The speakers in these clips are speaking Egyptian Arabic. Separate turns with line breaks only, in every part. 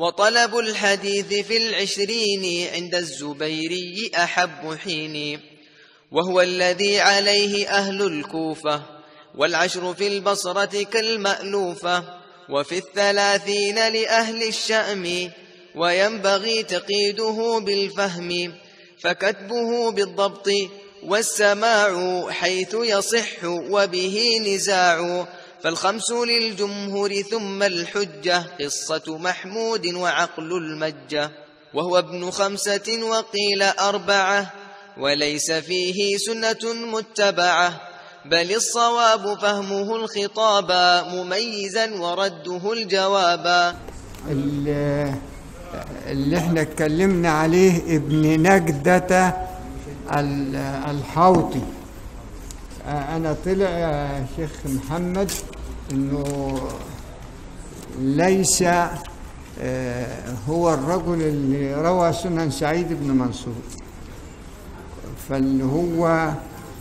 وطلب الحديث في العشرين عند الزبيري أحب حين وهو الذي عليه أهل الكوفة والعشر في البصرة كالمألوفة وفي الثلاثين لأهل الشأم وينبغي تقييده بالفهم فكتبه بالضبط والسماع حيث يصح وبه نزاع فالخمس للجمهور ثم الحجة قصة محمود وعقل المجة وهو ابن خمسة وقيل أربعة وليس فيه سنة متبعة بل الصواب فهمه الخطاب مميزا ورده الجواب
اللي اللي احنا اتكلمنا عليه ابن نجدة ال- الحوطي آه، انا طلع يا شيخ محمد انه ليس آه، هو الرجل اللي روى سنن سعيد بن منصور فاللي هو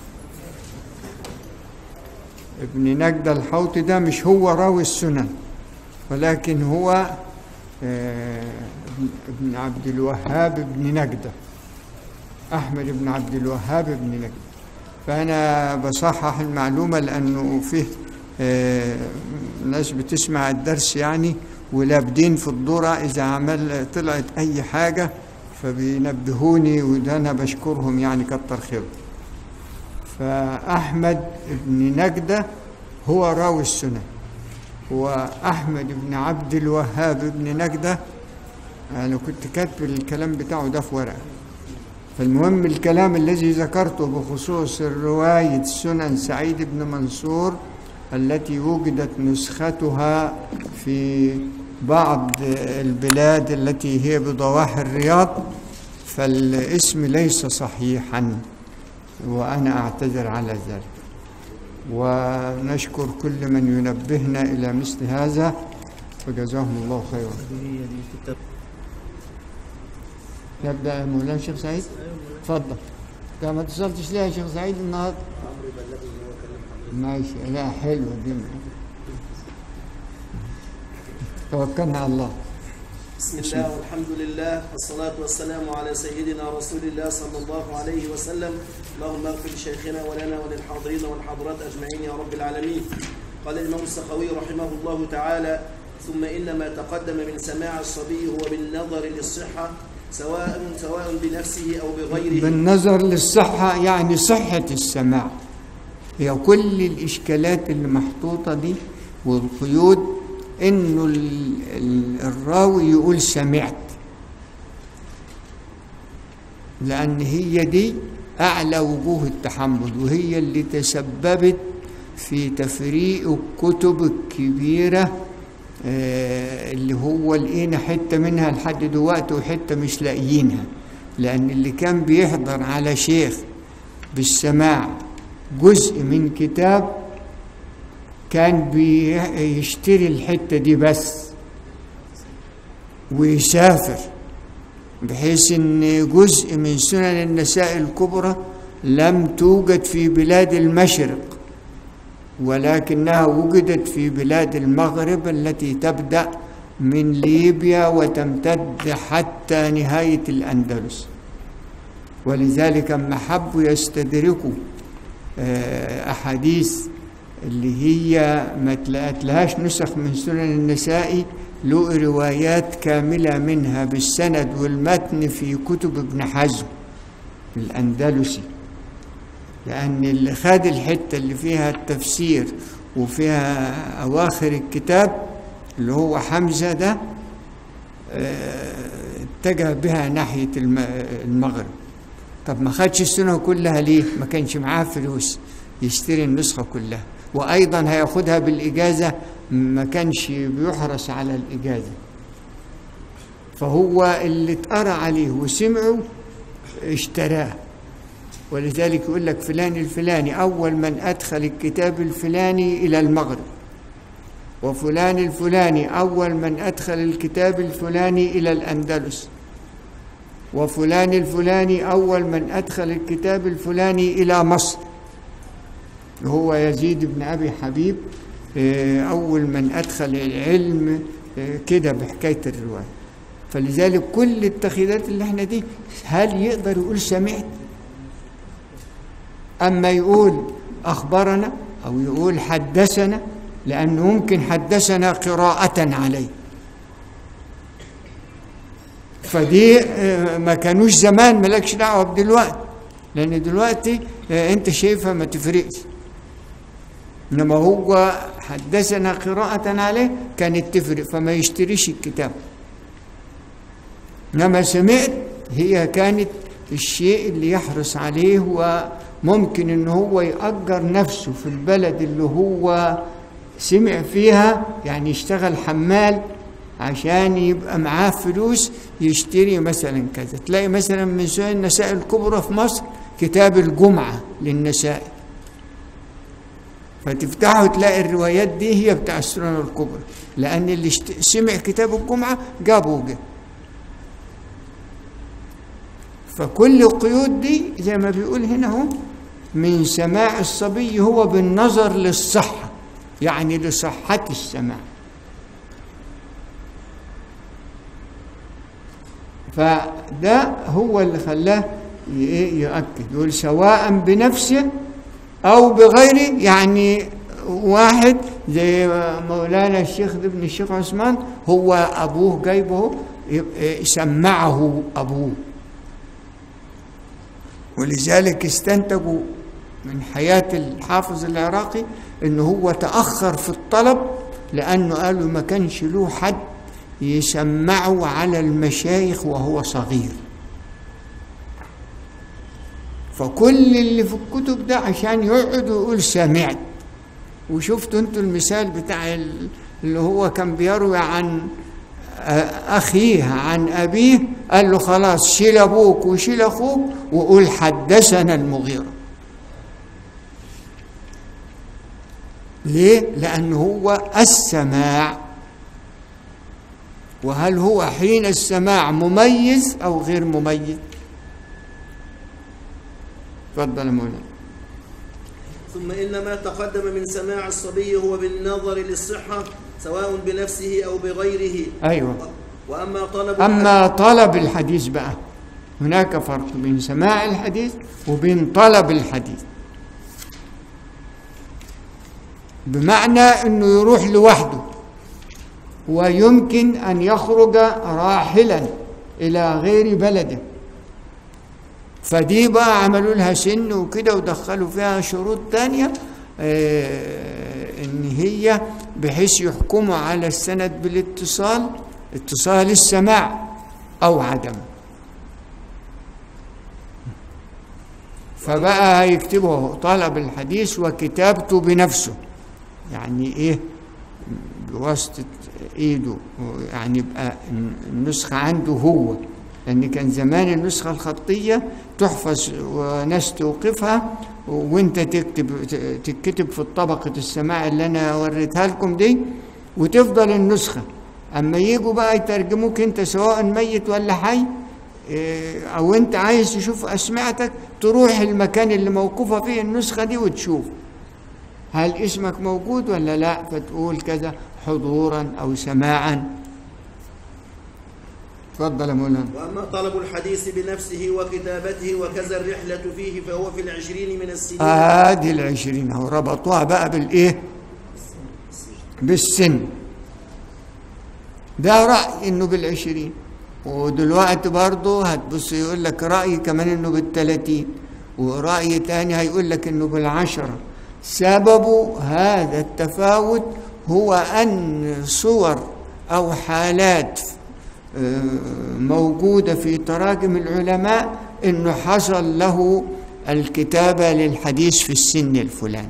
ابن نجدة الحوطي ده مش هو راوي السنن ولكن هو آه، ابن عبد الوهاب بن نجدة أحمد بن عبد الوهاب بن نجدة فأنا بصحح المعلومة لأنه فيه آه، ناس بتسمع الدرس يعني ولابدين في الذرة إذا عمل طلعت أي حاجة فبينبهوني وده أنا بشكرهم يعني كتر خيرهم فأحمد بن نجدة هو راوي السنن وأحمد بن عبد الوهاب بن نجدة أنا كنت كاتب الكلام بتاعه ده في ورقة فالمهم الكلام الذي ذكرته بخصوص رواية سنن سعيد بن منصور التي وجدت نسختها في بعض البلاد التي هي بضواحي الرياض فالاسم ليس صحيحا وأنا أعتذر على ذلك ونشكر كل من ينبهنا إلى مثل هذا فجزاهم الله خيرا نبدأ مولانا شيخ سعيد تفضل انت ما اتصلتش ليه يا شيخ سعيد النهارده ماشي لا حلوة دي توكلنا على الله
بسم الله والحمد لله والصلاة والسلام على سيدنا رسول الله صلى الله عليه وسلم اللهم اغفر لشيخنا ولنا وللحاضرين والحاضرات أجمعين يا رب العالمين قال الإمام السخوي رحمه الله تعالى ثم إن ما تقدم من سماع الصبي هو بالنظر للصحة سواء سواء بنفسه أو بغيره
بالنظر للصحة يعني صحة السماع هي كل الإشكالات اللي محطوطة دي والقيود إنه ال- ال- الراوي يقول سمعت لأن هي دي أعلى وجوه التحمل وهي اللي تسببت في تفريق الكتب الكبيرة آه، اللي هو لقينا حتة منها لحد دلوقتي وحتة مش لاقيينها لأن اللي كان بيحضر على شيخ بالسماع جزء من كتاب كان بيشتري الحتة دي بس ويسافر بحيث ان جزء من سنن النساء الكبرى لم توجد في بلاد المشرق ولكنها وجدت في بلاد المغرب التي تبدا من ليبيا وتمتد حتى نهايه الاندلس ولذلك اما حبوا يستدركوا آه، احاديث اللي هي ما تلاقتلهاش نسخ من سنن النسائي له روايات كاملة منها بالسند والمتن في كتب ابن حزم الأندلسي لأن اللي خد الحتة اللي فيها التفسير وفيها أواخر الكتاب اللي هو حمزة ده آه، اتجه بها ناحية الم- المغرب طب ما خدش السنة كلها ليه؟ ما كانش معاه فلوس يشتري النسخة كلها وأيضا هياخدها بالإجازة ما كانش بيحرص على الإجازة فهو اللي اتقرأ عليه وسمعه اشتراه ولذلك يقول لك فلان الفلاني أول من أدخل الكتاب الفلاني إلى المغرب وفلان الفلاني أول من أدخل الكتاب الفلاني إلى الأندلس وفلان الفلاني أول من أدخل الكتاب الفلاني إلى مصر هو يزيد بن أبي حبيب آه، أول من أدخل العلم آه، كده بحكاية الرواية فلذلك كل التخيلات اللي احنا دي هل يقدر يقول سمعت أما يقول أخبرنا أو يقول حدثنا لأنه ممكن حدثنا قراءة عليه فدي آه، ما كانوش زمان مالكش دعوة بدلوقتي لأن دلوقتي آه، أنت شايفها ما تفرقش إنما هو حدثنا قراءة عليه كانت تفرق فما يشتريش الكتاب إنما سمعت هي كانت الشيء اللي يحرص عليه وممكن إن هو يأجر نفسه في البلد اللي هو سمع فيها يعني يشتغل حمال عشان يبقى معاه فلوس يشتري مثلا كذا تلاقي مثلا من سنن النساء الكبرى في مصر كتاب الجمعة للنساء فتفتحوا تلاقي الروايات دي هي بتاع السنن الكبرى لأن اللي اشت- سمع كتاب الجمعة جابه وجاب فكل القيود دي زي ما بيقول هنا هو من سماع الصبي هو بالنظر للصحة يعني لصحة السماع فده هو اللي خلاه ي- إيه يؤكد يقول سواء بنفسه أو بغيره يعني واحد زي مولانا الشيخ ابن الشيخ عثمان هو أبوه جايبه يبقى سمعه أبوه ولذلك استنتجوا من حياة الحافظ العراقي انه هو تأخر في الطلب لأنه قالوا ما كانش له حد يسمعه على المشايخ وهو صغير فكل اللي في الكتب ده عشان يقعد ويقول سمعت وشفتوا انتوا المثال بتاع ال- اللي هو كان بيروي عن أخيه عن أبيه قال له خلاص شيل أبوك وشيل أخوك وقول حدثنا المغيرة ليه؟ لأنه هو السماع وهل هو حين السماع مميز أو غير مميز؟ تفضل يا مولانا
ثم إن ما تقدم من سماع الصبي هو بالنظر للصحة سواء بنفسه أو بغيره
أيوه
وأما طلب
أما طلب الحديث بقى هناك فرق بين سماع الحديث وبين طلب الحديث بمعنى أنه يروح لوحده ويمكن أن يخرج راحلا إلى غير بلده فدي بقى عملوا لها سن وكده ودخلوا فيها شروط تانية آه، ان هي بحيث يحكموا على السند بالاتصال اتصال السماع او عدم فبقى هيكتبه طلب الحديث وكتابته بنفسه يعني ايه بواسطة ايده يعني يبقى النسخة عنده هو لأن كان زمان النسخة الخطية تحفظ وناس توقفها وانت تكتب تكتب في طبقة السماع اللي أنا وريتها لكم دي وتفضل النسخة أما يجوا بقى يترجموك أنت سواء ميت ولا حي إيه، أو أنت عايز تشوف أسمعتك تروح المكان اللي موقوفة فيه النسخة دي وتشوف هل اسمك موجود ولا لا فتقول كذا حضورا أو سماعا تفضل يا مولانا
وأما طلب الحديث بنفسه وكتابته وكذا الرحلة فيه فهو في العشرين من السنين
ادي العشرين اهو ربطوها بقى بالايه بالسن ده رأي انه بالعشرين ودلوقتي برضه هتبص يقول لك رأي كمان انه بالتلاتين ورأي تاني هيقول لك انه بالعشرة سبب هذا التفاوت هو ان صور او حالات آه، موجودة في تراجم العلماء انه حصل له الكتابة للحديث في السن الفلاني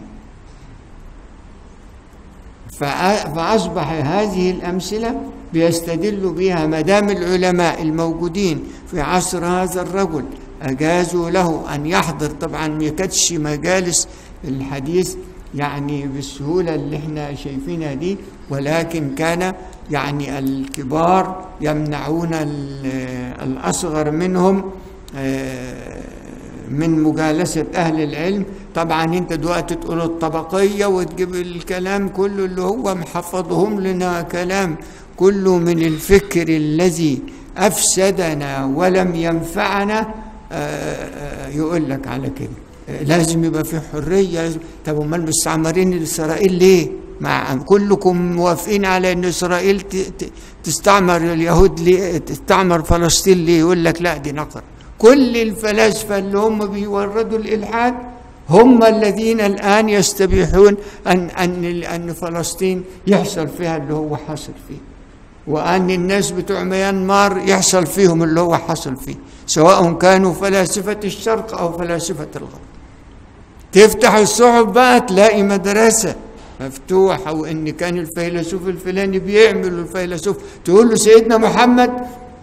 فأ- فأصبح هذه الأمثلة بيستدل بها ما دام العلماء الموجودين في عصر هذا الرجل أجازوا له أن يحضر طبعا ما كانتش مجالس الحديث يعني بالسهولة اللي احنا شايفينها دي ولكن كان يعني الكبار يمنعون ال- الأصغر منهم آه، من مجالسة أهل العلم طبعا أنت دلوقتي تقول الطبقية وتجيب الكلام كله اللي هو محفظهم لنا كلام كله من الفكر الذي أفسدنا ولم ينفعنا آه، آه، يقول لك على كده آه، لازم يبقى في حرية لازم طب امال مستعمرين إسرائيل ليه؟ مع كلكم موافقين على ان اسرائيل ت- ت- تستعمر اليهود ليه تستعمر فلسطين ليه يقول لك لا دي نقر كل الفلاسفه اللي هم بيوردوا الالحاد هم الذين الان يستبيحون ان ان ان فلسطين يحصل فيها اللي هو حصل فيه وان الناس بتوع ميانمار يحصل فيهم اللي هو حصل فيه سواء كانوا فلاسفه الشرق او فلاسفه الغرب تفتح الصحف بقى تلاقي مدرسة مفتوحة وإن كان الفيلسوف الفلاني بيعمل الفيلسوف تقول له سيدنا محمد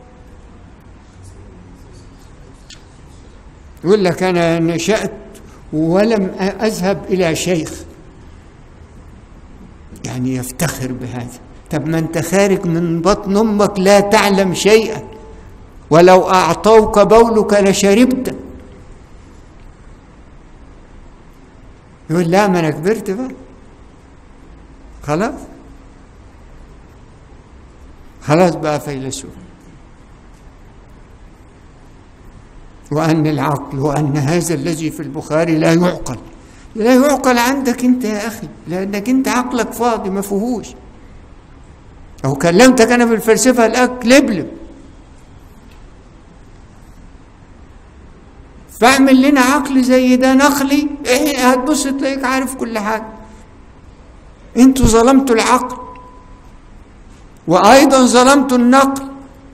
يقول لك أنا نشأت ولم أذهب إلى شيخ يعني يفتخر بهذا طب ما أنت خارج من بطن أمك لا تعلم شيئا ولو أعطوك بولك لشربته يقول لا ما انا كبرت بقى خلاص خلاص بقى فيلسوف وأن العقل وأن هذا الذي في البخاري لا يعقل لا يعقل عندك أنت يا أخي لأنك أنت عقلك فاضي ما فيهوش أو كلمتك أنا بالفلسفة الآن لبلب فاعمل لنا عقل زي ده نقلي إيه هتبص تلاقيك عارف كل حاجه انتوا ظلمتوا العقل وايضا ظلمتوا النقل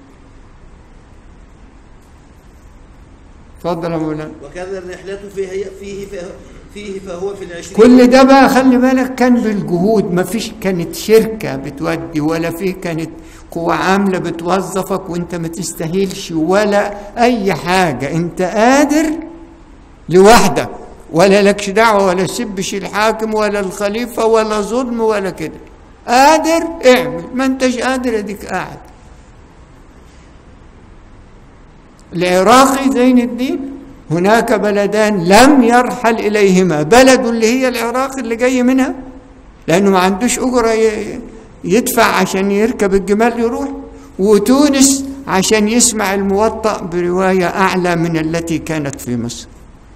اتفضل يا مولانا
وكذا الرحلة فيه فيه فيه فهو في العشرين
كل ده بقى خلي بالك كان بالجهود ما فيش كانت شركة بتودي ولا في كانت قوة عاملة بتوظفك وانت ما تستاهلش ولا أي حاجة انت قادر لوحدك ولا لكش دعوة ولا تسبش الحاكم ولا الخليفة ولا ظلم ولا كده قادر اعمل ما انتش قادر اديك قاعد العراقي زين الدين هناك بلدان لم يرحل إليهما بلد اللي هي العراق اللي جاي منها لأنه ما عندوش أجرة ي- يدفع عشان يركب الجمال يروح وتونس عشان يسمع الموطأ برواية أعلى من التي كانت في مصر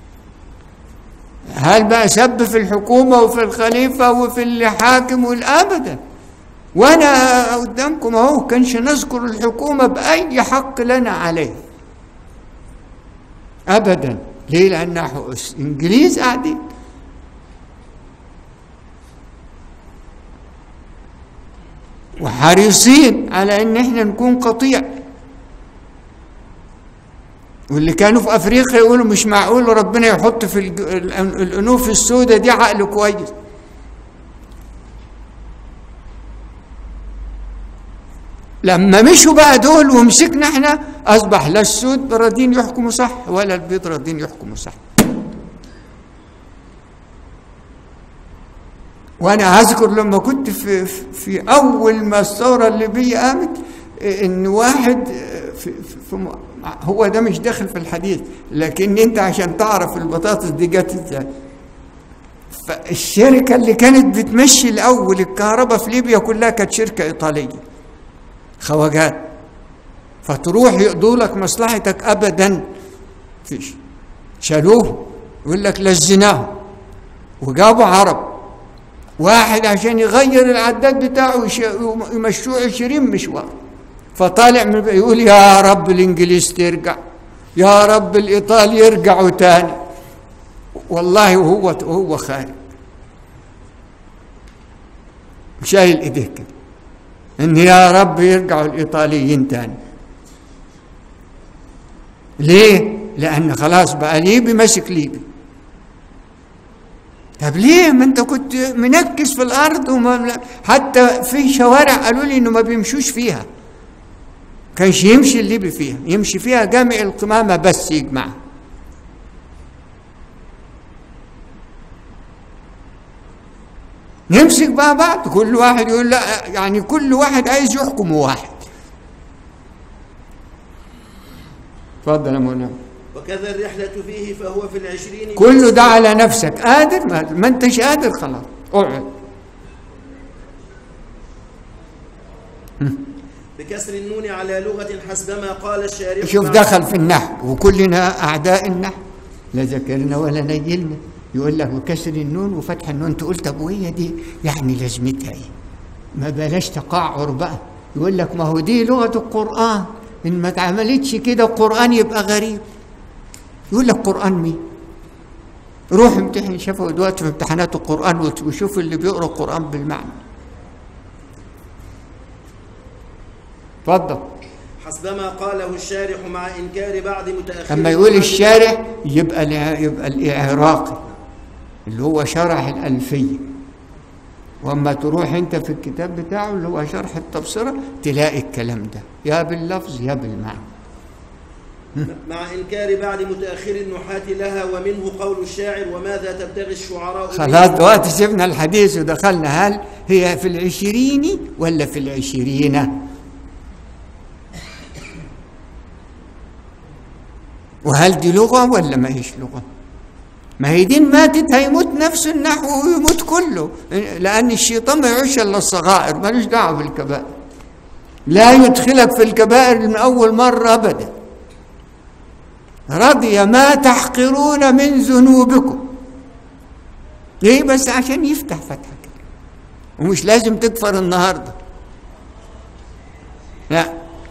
هل بقى سب في الحكومة وفي الخليفة وفي الحاكم والأبدا وأنا قدامكم أهو كانش نذكر الحكومة بأي حق لنا عليه ابدا ليه لانها حقوس انجليز قاعدين وحريصين على ان احنا نكون قطيع واللي كانوا في افريقيا يقولوا مش معقول ربنا يحط في الج- ال- الانوف السوداء دي عقل كويس لما مشوا بقى دول ومسكنا احنا اصبح لا السود راضين يحكموا صح ولا البيض راضين يحكموا صح وانا اذكر لما كنت في في اول ما الثوره الليبيه قامت ان واحد في, في, في هو ده مش داخل في الحديث لكن انت عشان تعرف البطاطس دي جت ازاي فالشركه اللي كانت بتمشي الاول الكهرباء في ليبيا كلها كانت شركه ايطاليه خواجات فتروح يقضوا لك مصلحتك ابدا فيش شالوه يقول لك لزناه وجابوا عرب واحد عشان يغير العداد بتاعه يش- يمشوه عشرين مشوار فطالع من البيت يقول يا رب الانجليز ترجع يا رب الايطال يرجعوا تاني والله وهو وهو خارج شايل ايديه كده ان يا رب يرجعوا الايطاليين تاني ليه لان خلاص بقى ليبي ماسك ليبي طب ليه ما انت كنت منكس في الارض وما حتى في شوارع قالوا لي انه ما بيمشوش فيها كانش يمشي الليبي فيها يمشي فيها جامع القمامه بس يجمعها نمسك بقى بعض كل واحد يقول لا يعني كل واحد عايز يحكم واحد اتفضل يا مولانا
وكذا الرحلة فيه فهو في العشرين
كله ده على نفسك قادر ما, ما انتش قادر خلاص اقعد
بكسر النون على لغة حسبما قال الشارع
شوف
مع-
دخل في النحو وكلنا أعداء النحو لا ذكرنا ولا نيلنا يقول لك وكسر النون وفتح النون تقول طب وهي دي يعني لازمتها ايه؟ ما بلاش تقعر بقى يقول لك ما هو دي لغة القرآن إن ما اتعملتش كده القرآن يبقى غريب يقول لك قرآن مين؟ روح امتحن شافوا دلوقتي في امتحانات القرآن وت- وشوف اللي بيقرأ القرآن بالمعنى اتفضل
حسبما قاله الشارح مع إنكار بعض متأخر
لما يقول الشارح يبقى الع- يبقى الإعراقي اللي هو شرح الألفية واما تروح انت في الكتاب بتاعه اللي هو شرح التبصرة تلاقي الكلام ده يا باللفظ يا بالمعنى
مع إنكار بعض متأخر النحاة لها ومنه قول الشاعر وماذا تبتغي الشعراء به؟
خلاص دلوقتي سيبنا الحديث ودخلنا هل هي في العشرين ولا في العشرين وهل دي لغة ولا ما هيش لغة ما هي دي ماتت هيموت نفس النحو ويموت كله لأن الشيطان ما يعيش إلا الصغائر ملوش دعوة بالكبائر لا يدخلك في الكبائر من أول مرة أبدا رضي ما تحقرون من ذنوبكم ليه بس عشان يفتح فتحة كده ومش لازم تكفر النهارده لا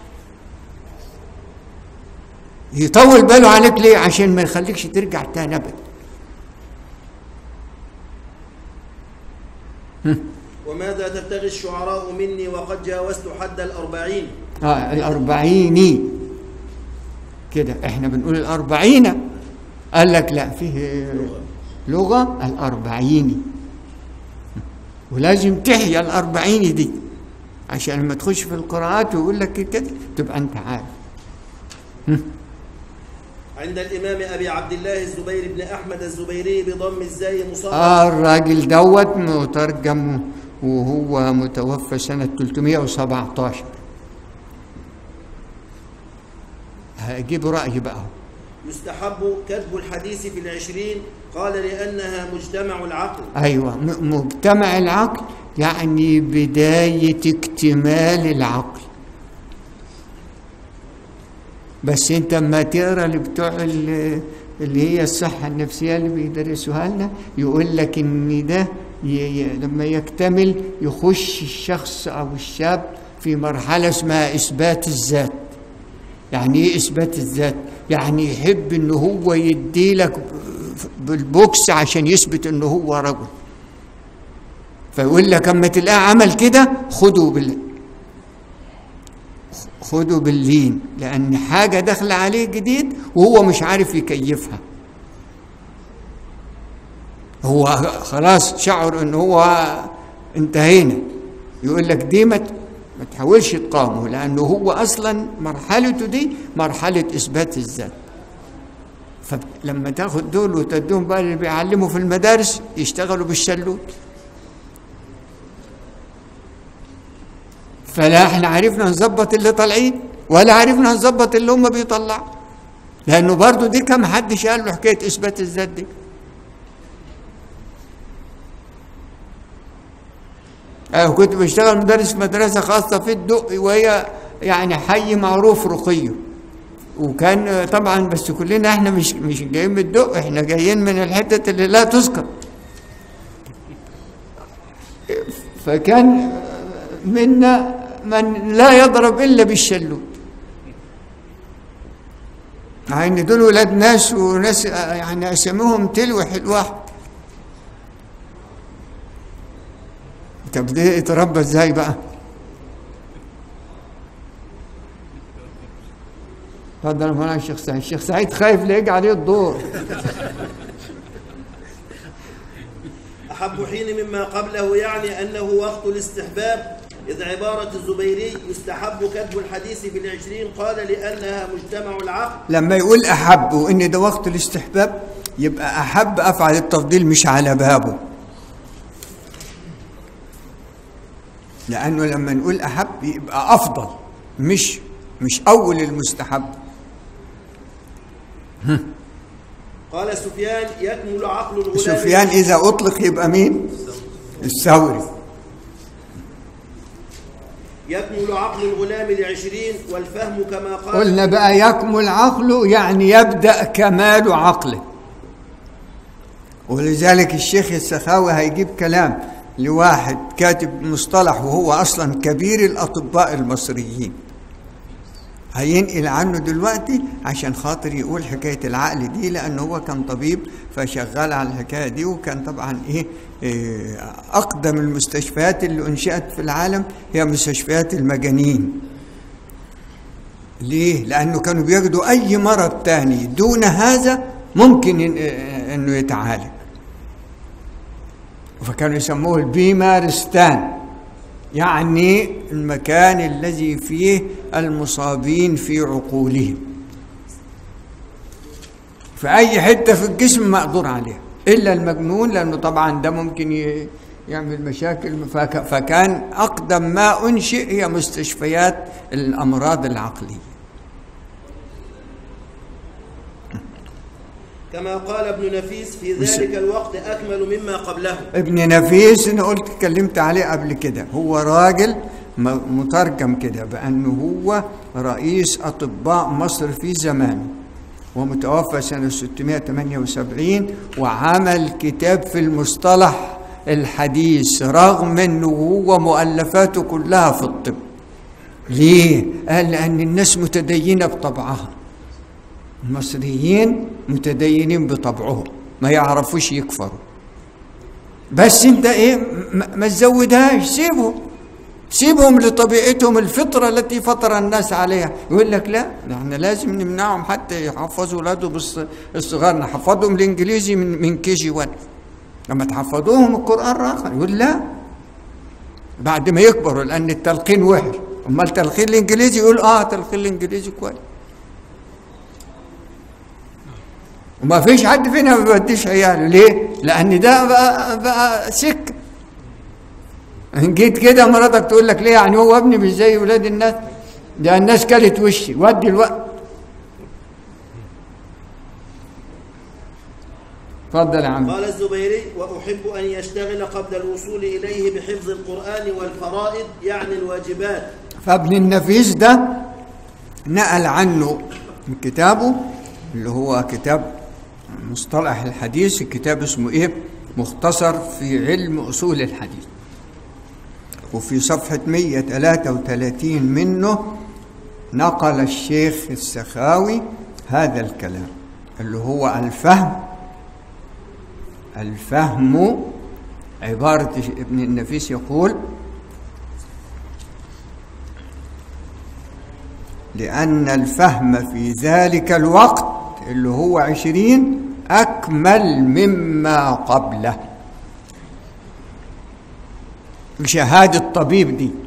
يطول باله عليك ليه عشان ما يخليكش ترجع تاني ابدا
وماذا تبتغي الشعراء مني وقد جاوزت حد الأربعين
اه الأربعيني كده احنا بنقول الأربعين قال لك لا فيه لغة الأربعيني ولازم تحيا الأربعيني دي عشان لما تخش في القراءات ويقول لك كده تبقى أنت عارف
عند الإمام أبي عبد الله الزبير بن أحمد الزبيري بضم الزاي مصاب
آه الراجل دوت مترجم وهو متوفى سنة 317 هجيب رأيي بقى
يستحب كتب الحديث في العشرين قال لأنها مجتمع العقل
أيوة م- مجتمع العقل يعني بداية اكتمال العقل بس انت اما تقرا اللي بتوع ال- اللي هي الصحة النفسية اللي بيدرسوها لنا يقول لك ان ده ي- ي- لما يكتمل يخش الشخص او الشاب في مرحلة اسمها اثبات الذات يعني ايه اثبات الذات يعني يحب ان هو يديلك بالبوكس عشان يثبت ان هو رجل فيقول لك اما تلاقيه عمل كده خده بال خده باللين لان حاجه داخله عليه جديد وهو مش عارف يكيفها هو خلاص شعر ان هو انتهينا يقول لك دي ما ت- ما تحاولش تقاومه لانه هو اصلا مرحلته دي مرحله اثبات الذات فلما تاخد دول وتدوهم بقى اللي بيعلموا في المدارس يشتغلوا بالشلوت فلا احنا عرفنا نظبط اللي طالعين ولا عرفنا نظبط اللي هم بيطلعوا لانه برضو دي كم حدش قال له حكايه اثبات الذات دي أنا كنت بشتغل مدرس في مدرسة خاصة في الدق وهي يعني حي معروف رقيه وكان طبعا بس كلنا احنا مش مش جايين من الدق احنا جايين من الحتة اللي لا تذكر فكان منا من لا يضرب الا بالشلوت مع ان دول ولاد ناس وناس يعني اساميهم تلو حلوه طب ده اتربى ازاي بقى؟ اتفضل يا مولانا الشيخ سعيد، الشيخ سعيد خايف لا يجي عليه الدور
أحب حين مما قبله يعني أنه وقت الاستحباب إذ عبارة الزبيري يستحب كتب الحديث في العشرين قال لأنها مجتمع العقل
لما يقول احب وان ده وقت الاستحباب يبقى احب افعل التفضيل مش على بابه لانه لما نقول احب يبقى افضل مش مش اول المستحب
قال سفيان يكمل عقل الغلام
سفيان اذا اطلق يبقى مين الثوري
يكمل عقل الغلام لعشرين والفهم كما قال
قلنا بقى يكمل عقله يعني يبدأ كمال عقله ولذلك الشيخ السخاوي هيجيب كلام لواحد كاتب مصطلح وهو أصلا كبير الأطباء المصريين هينقل عنه دلوقتي عشان خاطر يقول حكاية العقل دي لأنه هو كان طبيب فشغال على الحكاية دي وكان طبعا إيه, إيه أقدم المستشفيات اللي أنشأت في العالم هي مستشفيات المجانين ليه؟ لأنه كانوا بياخدوا أي مرض تاني دون هذا ممكن إن- إنه يتعالج فكانوا يسموه البيمارستان يعني المكان الذي فيه المصابين في عقولهم في أي حتة في الجسم مقدور عليها إلا المجنون لأنه طبعا ده ممكن ي- يعمل مشاكل فك- فكان أقدم ما أنشئ هي مستشفيات الأمراض العقلية
كما قال ابن نفيس في ذلك الوقت أكمل مما قبله
ابن نفيس انا قلت اتكلمت عليه قبل كده هو راجل م- مترجم كده بانه هو رئيس اطباء مصر في زمانه ومتوفى سنة 678 وعمل كتاب في المصطلح الحديث رغم انه هو مؤلفاته كلها في الطب ليه؟ قال لأن الناس متدينة بطبعها المصريين متدينين بطبعهم ما يعرفوش يكفروا بس انت ايه ما ما تزودهاش سيبهم سيبهم لطبيعتهم الفطرة التي فطر الناس عليها يقول لك لا ده احنا لازم نمنعهم حتى يحفظوا ولاده بس الصغار نحفظهم الانجليزي من من كي جي 1 لما تحفظوهم القرآن راخر يقول لا بعد ما يكبروا لأن التلقين وحش أما التلقين الإنجليزي يقول آه تلقين الإنجليزي كويس وما فيش حد فينا ما بيوديش عياله ليه؟ لأن ده بقى, بقى سكة إن جيت كده مراتك تقول لك ليه يعني هو ابني مش زي ولاد الناس ده الناس كلت وشي ودي الوقت اتفضل يا عم
قال الزبيري وأحب أن يشتغل قبل الوصول إليه بحفظ القرآن والفرائض يعني الواجبات
فابن النفيس ده نقل عنه من كتابه اللي هو كتاب مصطلح الحديث الكتاب اسمه ايه مختصر في علم اصول الحديث وفي صفحة 133 منه نقل الشيخ السخاوي هذا الكلام اللي هو الفهم الفهم عبارة ابن النفيس يقول لأن الفهم في ذلك الوقت اللي هو عشرين أكمل مما قبله شهادة الطبيب دي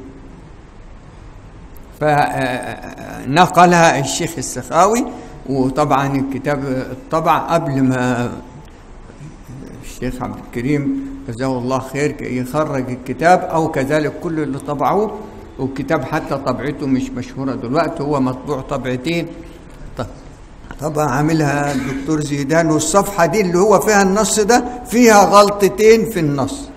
فنقلها الشيخ السخاوي وطبعا الكتاب الطبع قبل ما الشيخ عبد الكريم جزاه الله خير يخرج الكتاب او كذلك كل اللي طبعوه والكتاب حتى طبعته مش مشهوره دلوقتي هو مطبوع طبعتين ط- طبعا عاملها الدكتور زيدان والصفحه دي اللي هو فيها النص ده فيها غلطتين في النص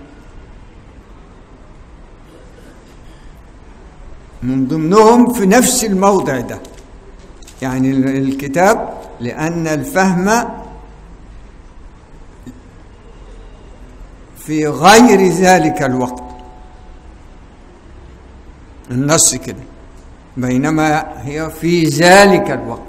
من ضمنهم في نفس الموضع ده يعني ال- الكتاب لأن الفهم في غير ذلك الوقت النص كده بينما هي في ذلك الوقت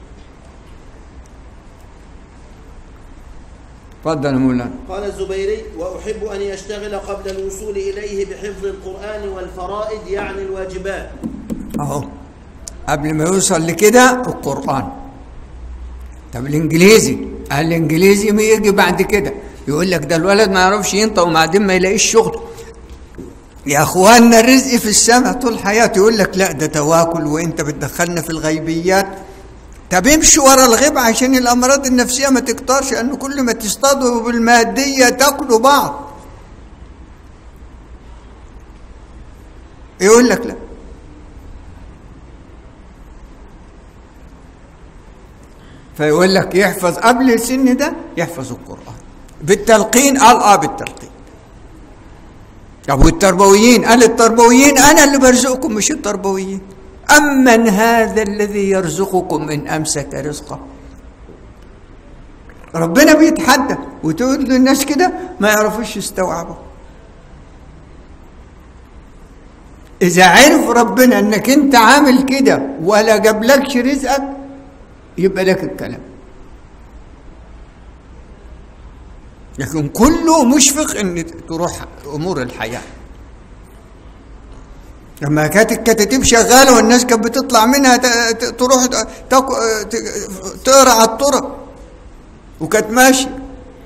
تفضل يا مولانا
قال الزبيري وأحب أن يشتغل قبل الوصول إليه بحفظ القرآن والفرائض يعني الواجبات
اهو قبل ما يوصل لكده القرآن طب الانجليزي الانجليزي ما يجي بعد كده يقول لك ده الولد ما يعرفش ينطق وبعدين ما يلاقيش شغل يا اخواننا الرزق في السماء طول حياته يقول لك لا ده تواكل وانت بتدخلنا في الغيبيات طب امشي ورا الغيب عشان الامراض النفسيه ما تكترش لانه كل ما تصطادوا بالماديه تاكلوا بعض يقول لك لا فيقول لك يحفظ قبل السن ده يحفظ القرآن بالتلقين قال اه بالتلقين طب والتربويين قال التربويين انا اللي برزقكم مش التربويين امن هذا الذي يرزقكم ان امسك رزقه ربنا بيتحدى وتقول للناس كده ما يعرفوش يستوعبوا اذا عرف ربنا انك انت عامل كده ولا جابلكش رزقك يبقى لك الكلام لكن كله مشفق ان تروح امور الحياه لما كانت الكتاتيب شغاله والناس كانت بتطلع منها ت- ت- تروح ت- تق- ت- تقرا على الطرق وكانت ماشيه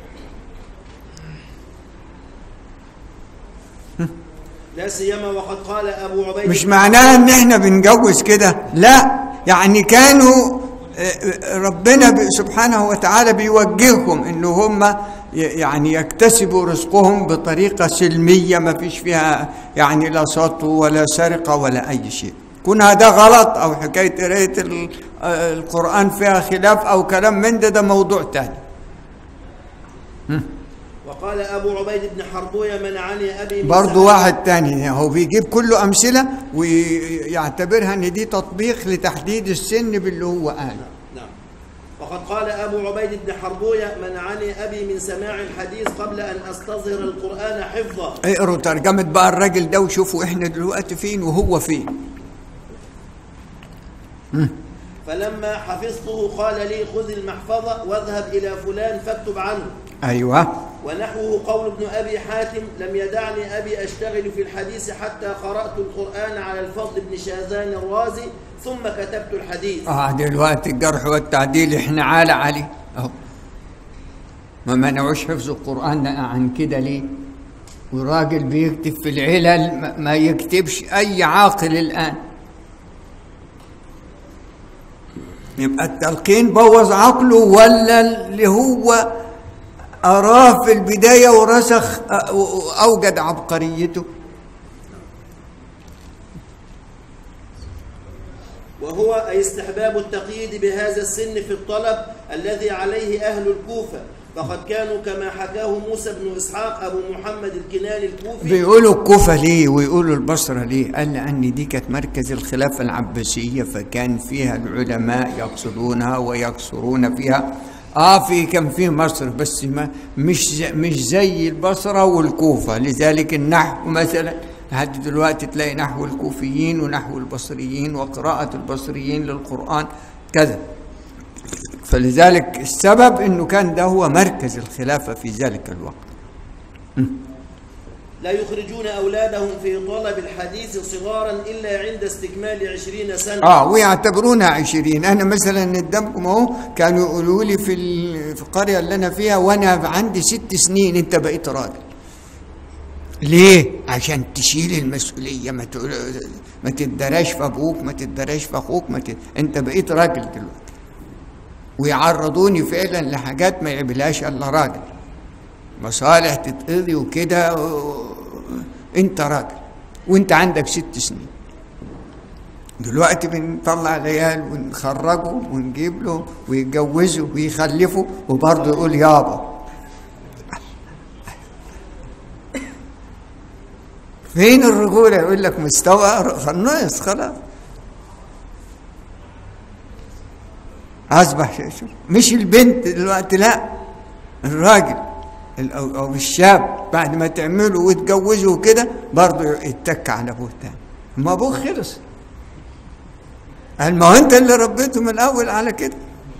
لا سيما وقد قال ابو عبيد
مش معناها ان احنا بنجوز كده لا يعني كانوا آه، آه، ربنا ب- سبحانه وتعالى بيوجههم ان هم ي- يعني يكتسبوا رزقهم بطريقه سلميه ما فيش فيها يعني لا سطو ولا سرقه ولا اي شيء كون هذا غلط او حكايه قرايه ال- آه، القران فيها خلاف او كلام من ده ده موضوع تاني
وقال ابو عبيد بن حربويه منعني ابي من
برضو
سعادة-
واحد تاني هو بيجيب كله أمثلة ويعتبرها إن دي تطبيق لتحديد السن باللي هو قاله
نعم وقد قال أبو عبيد بن حربوية منعني أبي من سماع الحديث قبل أن أستظهر القرآن حفظا
اقروا ترجمة بقى الراجل ده وشوفوا إحنا دلوقتي فين وهو فين
فلما حفظته قال لي خذ المحفظة واذهب إلى فلان فاكتب عنه
أيوه
ونحوه قول ابن أبي حاتم لم يدعني أبي أشتغل في الحديث حتى قرأت القرآن على الفضل بن شاذان الرازي ثم كتبت الحديث
آه دلوقتي الجرح والتعديل إحنا عالة عليه أهو ما منعوش حفظ القرآن ده عن كده ليه وراجل بيكتب في العلل ما- ما يكتبش أي عاقل الآن يبقى التلقين بوظ عقله ولا اللي هو أراه في البداية ورسخ أ- وأوجد عبقريته
وهو أي استحباب التقييد بهذا السن في الطلب الذي عليه أهل الكوفة فقد كانوا كما حكاه موسى بن إسحاق أبو محمد الكناني الكوفي
بيقولوا الكوفة ليه ويقولوا البصرة ليه قال لأن دي كانت مركز الخلافة العباسية فكان فيها العلماء يقصدونها ويقصرون فيها اه في كان في مصر بس ما مش زي مش زي البصرة والكوفة لذلك النحو مثلا لحد دلوقتي تلاقي نحو الكوفيين ونحو البصريين وقراءة البصريين للقرآن كذا فلذلك السبب انه كان ده هو مركز الخلافة في ذلك الوقت
لا يخرجون أولادهم في طلب الحديث صغارا إلا عند استكمال عشرين سنة
اه ويعتبرونها عشرين انا مثلا قدامكم اهو كانوا يقولوا لي في ال- في القريه اللي انا فيها وانا عندي ست سنين انت بقيت راجل ليه عشان تشيل المسؤوليه ما تقول ما تدراش في ابوك ما تدراش في اخوك ما ت... انت بقيت راجل دلوقتي ويعرضوني فعلا لحاجات ما يعملهاش الا راجل مصالح تتقضي وكده و- انت راجل وانت عندك ست سنين دلوقتي بنطلع العيال ونخرجه ونجيب له ويتجوزوا ويخلفوا وبرضه يقول يابا فين الرجولة يقول لك مستوى ناقص خلاص أصبح شيء شوف مش البنت دلوقتي لا الراجل ال- أو أو الشاب بعد ما تعملوا وتجوزوا كده برضه يتك على أبوه تاني ما أبوه خلص قال ما هو أنت اللي ربيته من الأول على كده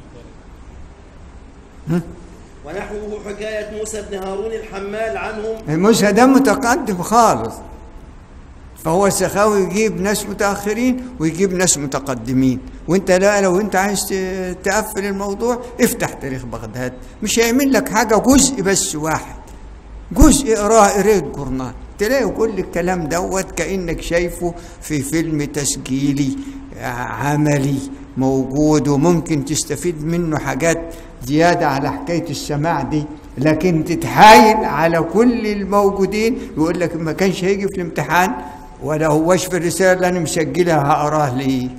ونحوه حكاية موسى بن هارون الحمال عنهم
موسى ده متقدم خالص فهو السخاوي يجيب ناس متأخرين ويجيب ناس متقدمين وانت لا لو انت عايز ت- تقفل الموضوع افتح تاريخ بغداد مش هيعمل لك حاجة جزء بس واحد جزء اقراه قريت جورنال تلاقي كل الكلام دوت كأنك شايفه في فيلم تسجيلي عملي موجود وممكن تستفيد منه حاجات زيادة على حكاية السماع دي لكن تتحايل على كل الموجودين يقول لك ما كانش هيجي في الامتحان ولا هوش في الرسالة اللي أنا مسجلها هقراه ليه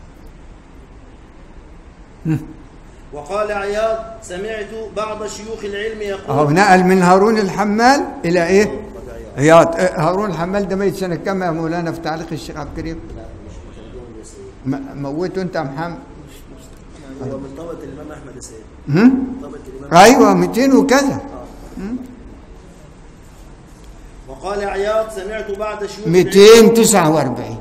وقال عياض سمعت بعض شيوخ العلم
أهو
يقول
نقل من هارون الحمال إلى إيه؟ عياض إيه، هارون حمال ده ميت سنة كام يا مولانا في تعليق الشيخ عبد الكريم؟ م- موته أنت يا محمد
هو من طبقة الإمام أحمد السيد
هم؟
طبقة الإمام
أيوه 200 وكذا
وقال عياض سمعت بعد شيوخ العلم
249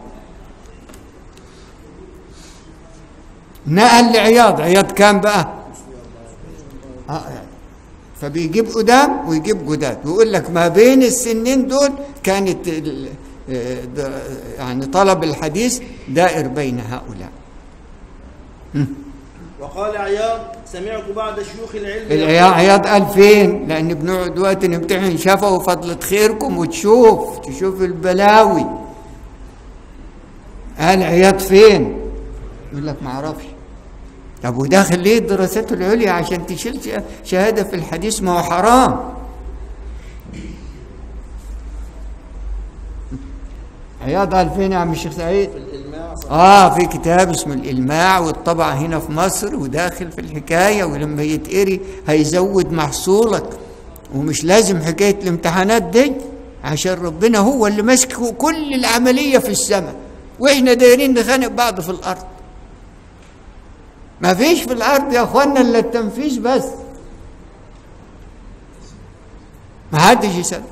نقل لعياض عياض كام بقى آه يعني. فبيجيب قدام ويجيب جداد ويقول لك ما بين السنين دول كانت ال- آه، ده- يعني طلب الحديث دائر بين هؤلاء
وقال عياض سمعت بعد شيوخ العلم
العياض عياض قال فين لان بنقعد وقت نمتحن شفا وفضلة خيركم وتشوف تشوف البلاوي قال عياض فين يقول لك ما اعرفش طب وداخل ليه الدراسات العليا عشان تشيل ش- شهاده في الحديث ما هو حرام عياض قال فين يا عم الشيخ سعيد
الإلماع
اه في كتاب اسمه الإلماع والطبع هنا في مصر وداخل في الحكاية ولما يتقري هيزود محصولك ومش لازم حكاية الامتحانات دي عشان ربنا هو اللي ماسك كل العملية في السماء واحنا دايرين نخانق بعض في الأرض ما فيش في الأرض يا أخوانا إلا التنفيذ بس ما حدش يسأل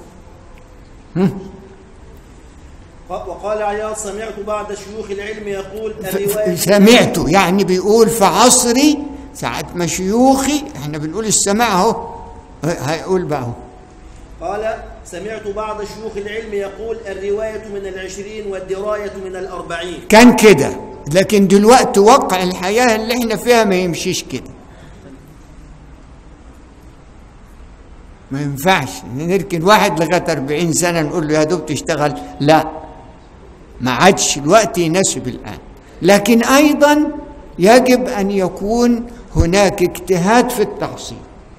وقال عياض سمعت بعد شيوخ العلم يقول
ف- ف-
الرواية
سمعته يعني بيقول في عصري ساعة ما شيوخي احنا بنقول السماع اهو هيقول بقى اهو
قال سمعت بعض شيوخ العلم يقول الرواية من العشرين والدراية من الأربعين
كان كده لكن دلوقتي واقع الحياة اللي احنا فيها ما يمشيش كده ما ينفعش نركن واحد لغاية 40 سنة نقول له يا دوب تشتغل لا ما عادش الوقت يناسب الآن لكن أيضا يجب أن يكون هناك اجتهاد في التحصيل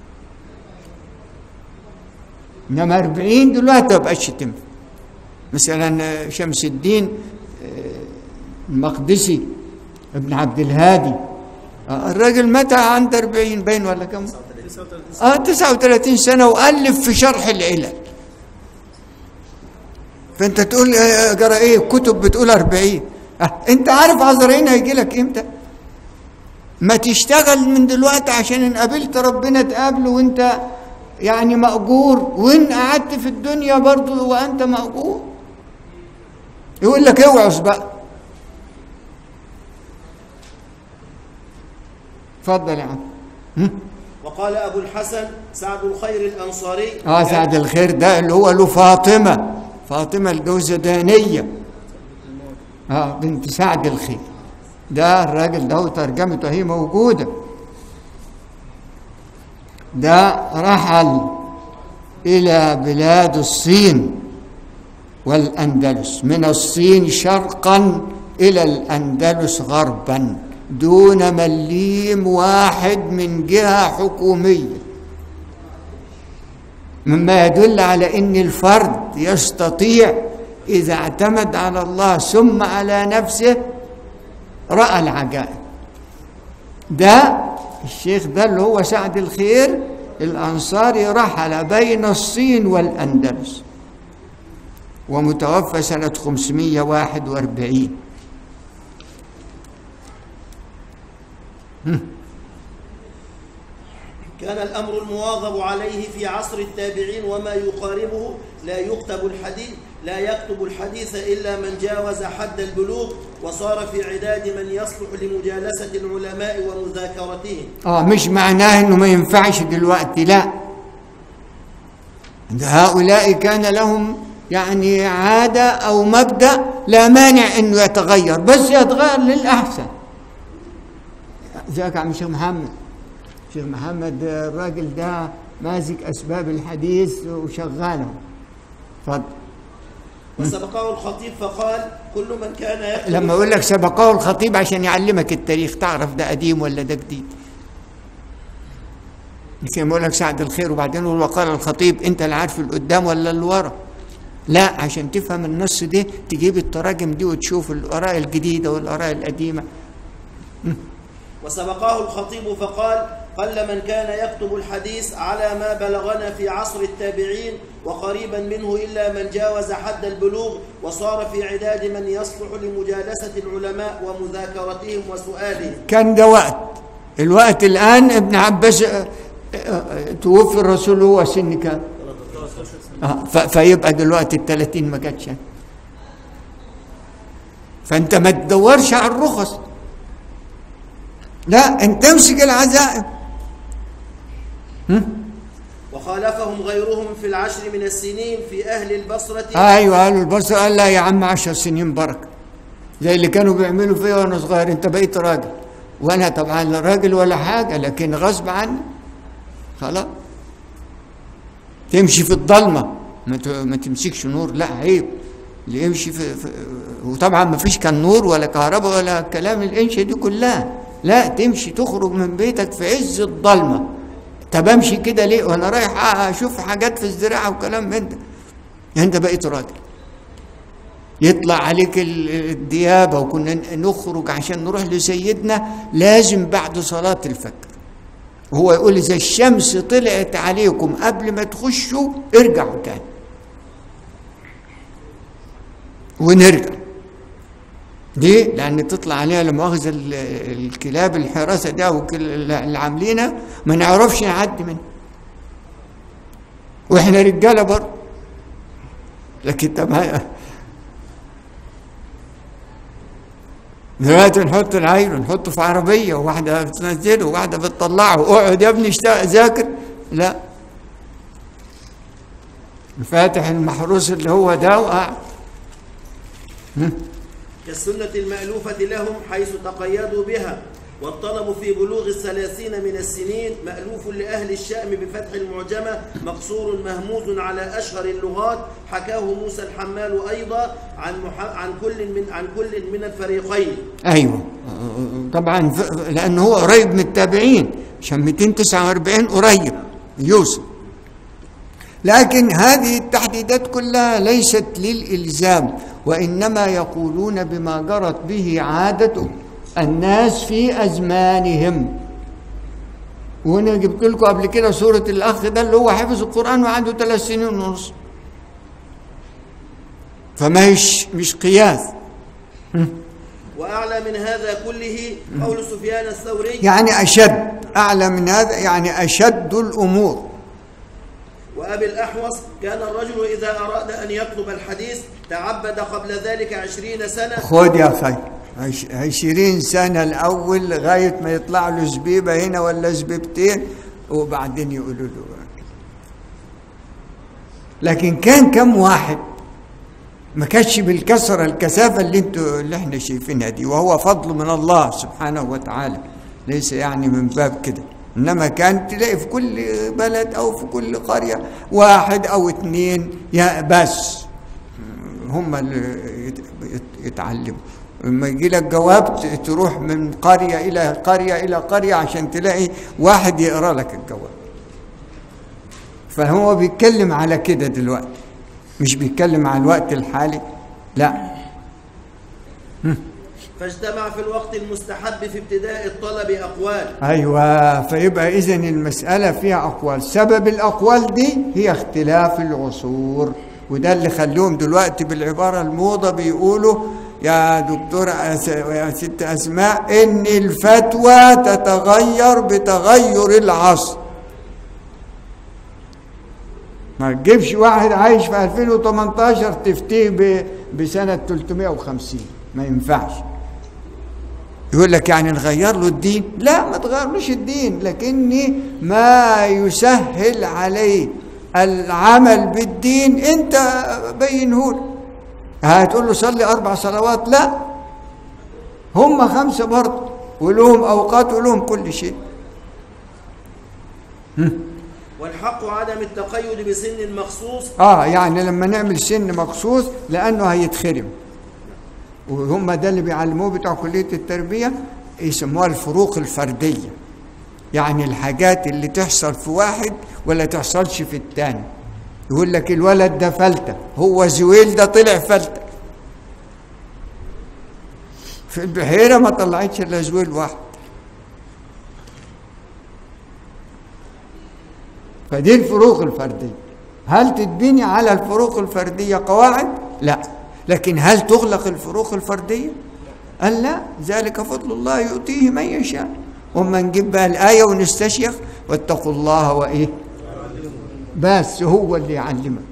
إنما 40 دلوقتي ما بقاش تنفع مثلا شمس الدين المقدسي ابن عبد الهادي آه، الراجل متى عنده 40 باين ولا كم؟ اه 39 سنه والف في شرح العلل فانت تقول آه، جرى ايه كتب بتقول 40 آه انت عارف عذرين هيجي لك امتى؟ ما تشتغل من دلوقتي عشان ان قابلت ربنا تقابله وانت يعني مأجور وان قعدت في الدنيا برضه وانت مأجور يقول لك اوعظ بقى اتفضل يا عم
وقال أبو الحسن سعد الخير الأنصاري
اه سعد الخير ده اللي هو له فاطمه فاطمه الجوزدانيه اه بنت سعد الخير ده الراجل ده وترجمته هي موجوده ده رحل الى بلاد الصين والاندلس من الصين شرقا الى الاندلس غربا دون مليم واحد من جهه حكوميه مما يدل على ان الفرد يستطيع اذا اعتمد على الله ثم على نفسه راى العجائب ده الشيخ ده اللي هو سعد الخير الانصاري رحل بين الصين والاندلس ومتوفى سنه 541
كان الأمر المواظب عليه في عصر التابعين وما يقاربه لا يكتب الحديث لا يكتب الحديث إلا من جاوز حد البلوغ وصار في عداد من يصلح لمجالسة العلماء ومذاكرتهم
اه مش معناه انه ما ينفعش دلوقتي لا ده هؤلاء كان لهم يعني عادة أو مبدأ لا مانع أنه يتغير بس يتغير للأحسن ازيك يا عم الشيخ محمد الشيخ محمد الراجل ده ماسك أسباب الحديث وشغاله اتفضل
وسبقه الخطيب فقال كل من كان يكتب
لما يقول لك سبقه الخطيب عشان يعلمك التاريخ تعرف ده قديم ولا ده جديد مش لما يقول لك سعد الخير وبعدين يقول وقال الخطيب انت اللي عارف القدام ولا اللي ورا لا عشان تفهم النص ده تجيب التراجم دي وتشوف الاراء الجديده والاراء القديمه
وسبقه الخطيب فقال قل من كان يكتب الحديث على ما بلغنا في عصر التابعين وقريبا منه إلا من جاوز حد البلوغ وصار في عداد من يصلح لمجالسة العلماء ومذاكرتهم وسؤالهم
كان ده وقت الوقت الآن ابن عباس آه، آه، توفي الرسول هو سن كام؟ آه، ف- فيبقى دلوقتي الثلاثين ما جاتش فانت ما تدورش على الرخص لا انت امسك العزائم
وخالفهم غيرهم في العشر من السنين في أهل البصرة
ايوه قالوا البصر قال لا يا عم عشر سنين بركه زي اللي كانوا بيعملوا فيا وانا صغير انت بقيت راجل وانا طبعا لا راجل ولا حاجه لكن غصب عني خلاص تمشي في الضلمه ما ت- ما تمسكش نور لا عيب اللي يمشي في, في وطبعا ما فيش كان نور ولا كهرباء ولا كلام الانشا دي كلها لا تمشي تخرج من بيتك في عز الضلمه طب امشي كده ليه وانا رايح اشوف حاجات في الزراعه وكلام من ده انت بقيت راجل يطلع عليك ال- الديابه وكنا ن- نخرج عشان نروح لسيدنا لازم بعد صلاه الفجر هو يقول اذا الشمس طلعت عليكم قبل ما تخشوا ارجعوا تاني ونرجع ليه؟ لأن تطلع عليها لا مؤاخذة ال- الكلاب الحراسة ده أو كل- اللي عاملينها ما نعرفش نعدي منها. وإحنا رجالة برضه. لكن طب ها- دلوقتي نحط العيل ونحطه في عربية وواحدة بتنزله وواحدة بتطلعه اقعد يا ابني اشتغل ذاكر لا فاتح المحروس اللي هو ده وقاعد
كالسنة المألوفة لهم حيث تقيدوا بها والطلب في بلوغ الثلاثين من السنين مألوف لأهل الشأم بفتح المعجمة مقصور مهموز على أشهر اللغات حكاه موسى الحمال أيضا عن مح... عن كل من عن كل من الفريقين
ايوه طبعا ف- لان هو قريب من التابعين عشان 249 قريب يوسف لكن هذه التحديدات كلها ليست للالزام وانما يقولون بما جرت به عاده الناس في ازمانهم وانا جبت لكم قبل كده سوره الاخ ده اللي هو حفظ القران وعنده ثلاث سنين ونص فما هيش مش قياس
وأعلى من هذا كله قول سفيان الثوري
يعني أشد أعلى من هذا يعني أشد الأمور
وأبي الأحوص كان الرجل إذا أراد أن يطلب الحديث تعبد قبل ذلك عشرين سنة
خد يا خي عش- عشرين سنة الأول لغاية ما يطلع له زبيبة هنا ولا زبيبتين وبعدين يقولوا له لكن كان كم واحد ما كانش بالكثرة الكثافة اللي انتوا اللي احنا شايفينها دي وهو فضل من الله سبحانه وتعالى ليس يعني من باب كده انما كان تلاقي في كل بلد او في كل قرية واحد او اتنين يا بس هم اللي يت- يت- يتعلموا لما يجي لك جواب ت- تروح من قرية إلى قرية إلى قرية عشان تلاقي واحد يقرأ لك الجواب فهو بيتكلم على كده دلوقتي مش بيتكلم على الوقت الحالي لا
فاجتمع في الوقت المستحب في ابتداء الطلب أقوال
ايوه فيبقى اذا المساله فيها اقوال سبب الاقوال دي هي اختلاف العصور وده اللي خلوهم دلوقتي بالعباره الموضه بيقولوا يا دكتور أس... يا ست اسماء ان الفتوى تتغير بتغير العصر ما تجيبش واحد عايش في 2018 تفتيه ب... بسنه 350 ما ينفعش يقول لك يعني نغير له الدين لا ما تغيرلوش الدين لكني ما يسهل عليه العمل بالدين انت بينه له هتقول له صلي اربع صلوات لا هم خمسه برضه ولهم اوقات ولهم كل شيء
والحق عدم التقيد بسن مخصوص
اه يعني لما نعمل سن مخصوص لانه هيتخرم وهم ده اللي بيعلموه بتوع كليه التربيه يسموها الفروق الفرديه يعني الحاجات اللي تحصل في واحد ولا تحصلش في التاني يقول لك الولد ده فلتة هو زويل ده طلع فلتة في البحيرة ما طلعتش إلا زويل واحد فدي الفروق الفردية هل تتبني على الفروق الفردية قواعد؟ لا لكن هل تغلق الفروق الفردية؟ قال لا ذلك فضل الله يؤتيه من يشاء وما نجيب بقى الآية ونستشيخ واتقوا الله وإيه بس هو اللي يعلمك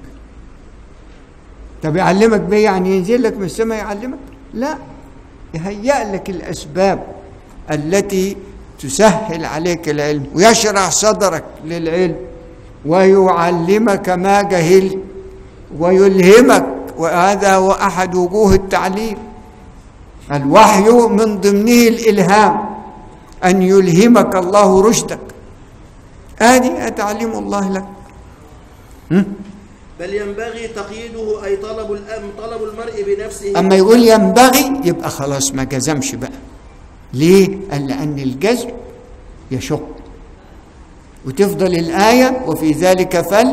طب يعلمك بيه يعني ينزل لك من السماء يعلمك لا يهيأ لك الأسباب التي تسهل عليك العلم ويشرح صدرك للعلم ويعلمك ما جهلت ويلهمك وهذا هو أحد وجوه التعليم الوحي من ضمنه الإلهام أن يلهمك الله رشدك هذه تعليم الله لك م?
بل ينبغي تقييده أي طلب الأم طلب المرء بنفسه
أما يقول ينبغي يبقى خلاص ما جزمش بقى ليه؟ قال لأن الجزم يشق وتفضل الآية وفي ذلك فل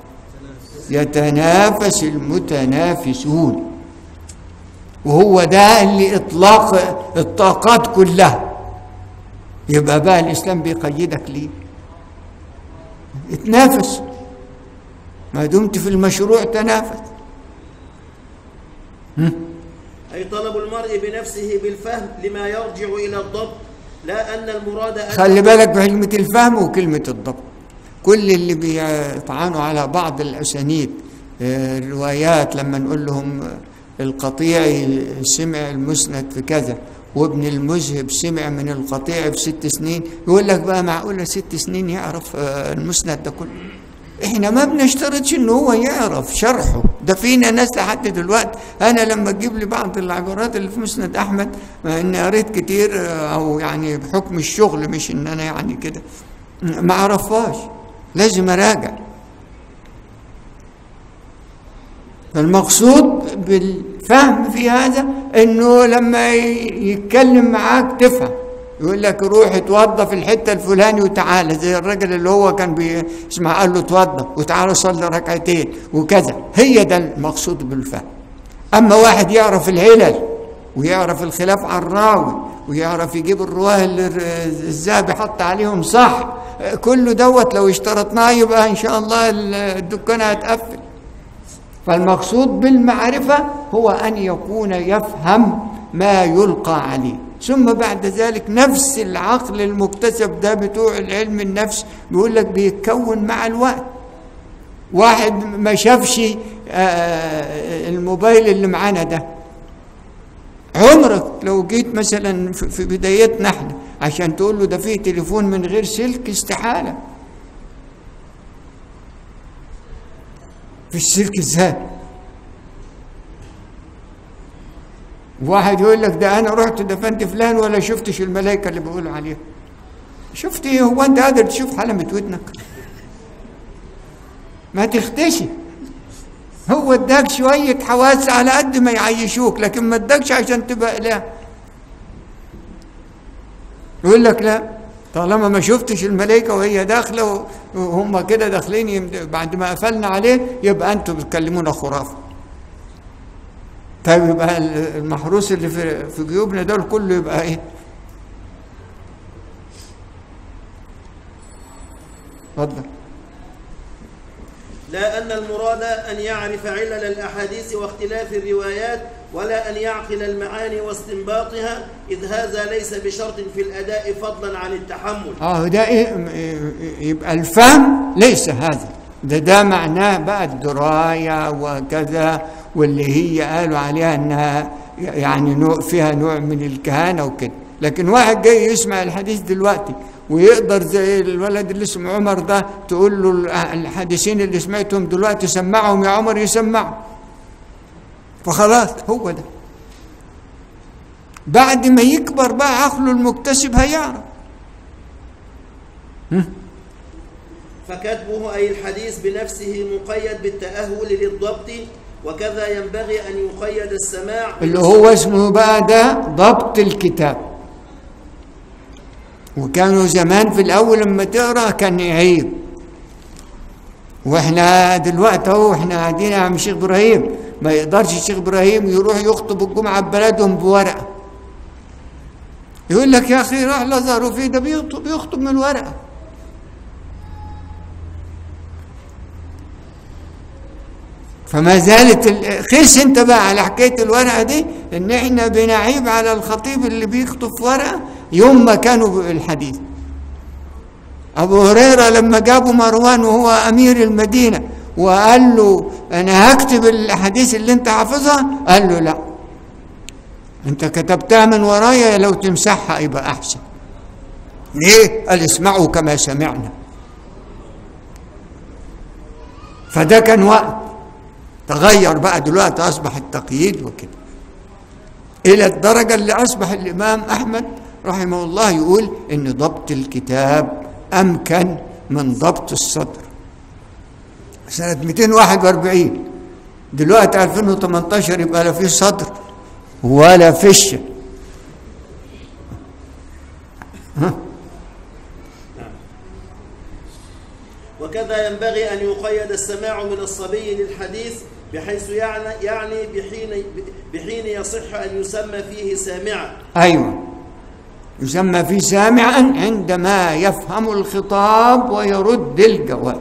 يتنافس المتنافسون وهو ده اللي إطلاق الطاقات كلها يبقى بقى الإسلام بيقيدك ليه اتنافس ما دمت في المشروع تنافس
أي طلب المرء بنفسه بالفهم لما يرجع إلى الضبط لا أن المراد أن
خلي بالك بكلمة الفهم وكلمة الضبط كل اللي بيطعنوا على بعض الأسانيد آه، الروايات لما نقول لهم القطيعي سمع المسند في كذا وابن المذهب سمع من القطيع في ست سنين يقول لك بقى معقولة ست سنين يعرف آه، المسند ده كله احنا ما بنشترطش ان هو يعرف شرحه ده فينا ناس لحد دلوقتي انا لما تجيب لي بعض العبارات اللي في مسند احمد مع اني قريت كتير آه، او يعني بحكم الشغل مش ان انا يعني كده ما اعرفهاش لازم اراجع المقصود بالفهم في هذا انه لما ي- يتكلم معاك تفهم يقول لك روح اتوضى في الحته الفلاني وتعالى زي الراجل اللي هو كان بيسمع قال له اتوضى وتعالى صلي ركعتين وكذا هي ده المقصود بالفهم اما واحد يعرف العلل ويعرف الخلاف على الراوي ويعرف يجيب الرواه اللي الذهبي حط عليهم صح كله دوت لو اشترطناه يبقى ان شاء الله الدكان هتقفل فالمقصود بالمعرفة هو أن يكون يفهم ما يلقى عليه ثم بعد ذلك نفس العقل المكتسب ده بتوع العلم النفس بيقول لك بيتكون مع الوقت واحد ما شافش آه، الموبايل اللي معانا ده عمرك لو جيت مثلا في في بدايتنا احنا عشان تقول له ده فيه تليفون من غير سلك استحاله في السلك ازاي واحد يقول لك ده انا رحت دفنت فلان ولا شفتش الملائكه اللي بيقولوا عليها شفت ايه هو انت قادر تشوف حلمة ودنك ما تختشي هو اداك شوية حواس على قد ما يعيشوك لكن ما اداكش عشان تبقى اله يقول لك لا طالما ما شفتش الملائكة وهي داخلة وهم كده داخلين يم- بعد ما قفلنا عليه يبقى انتوا بتكلمونا خرافة طيب يبقى ال- المحروس اللي في في جيوبنا دول كله يبقى ايه؟ اتفضل
لا أن المراد أن يعرف علل الأحاديث واختلاف الروايات ولا أن يعقل المعاني واستنباطها إذ هذا ليس بشرط في الأداء فضلا عن التحمل
اه ده إيه م- إيه- يبقى الفهم ليس هذا ده ده معناه بقى الدرايه وكذا واللي هي قالوا عليها انها يعني نوع فيها نوع من الكهانه وكده لكن واحد جاي يسمع الحديث دلوقتي ويقدر زي الولد اللي اسمه عمر ده تقول له الحديثين اللي سمعتهم دلوقتي سمعهم يا عمر يسمعهم فخلاص هو ده بعد ما يكبر بقى عقله المكتسب هيعرف
فكتبه أي الحديث بنفسه مقيد بالتأهل للضبط وكذا ينبغي أن يقيد السماع
اللي هو اسمه بقى ده ضبط الكتاب وكانوا زمان في الاول لما تقرا كان عيب واحنا دلوقتي اهو احنا قاعدين يا عم شيخ ابراهيم ما يقدرش الشيخ ابراهيم يروح يخطب الجمعه ببلدهم بورقه يقول لك يا اخي راح الازهر وفي ده بيخطب بيخطب من الورقه فما زالت ال- خيس انت بقى على حكايه الورقه دي ان احنا بنعيب على الخطيب اللي بيخطب ورقه يوم ما كانوا الحديث ابو هريره لما جابوا مروان وهو امير المدينه وقال له انا هكتب الاحاديث اللي انت حافظها قال له لا انت كتبتها من ورايا لو تمسحها يبقى احسن ليه قال اسمعوا كما سمعنا فده كان وقت تغير بقى دلوقتي اصبح التقييد وكده الى الدرجه اللي اصبح الامام احمد رحمه الله يقول ان ضبط الكتاب امكن من ضبط الصدر سنه 241 دلوقتي 2018 يبقى لا في صدر ولا فشه
وكذا ينبغي أن يقيد السماع من الصبي للحديث بحيث يعني يعني بحين بحين يصح أن يسمى فيه سامعا
ايوه يسمى في سامعا عندما يفهم الخطاب ويرد الجواب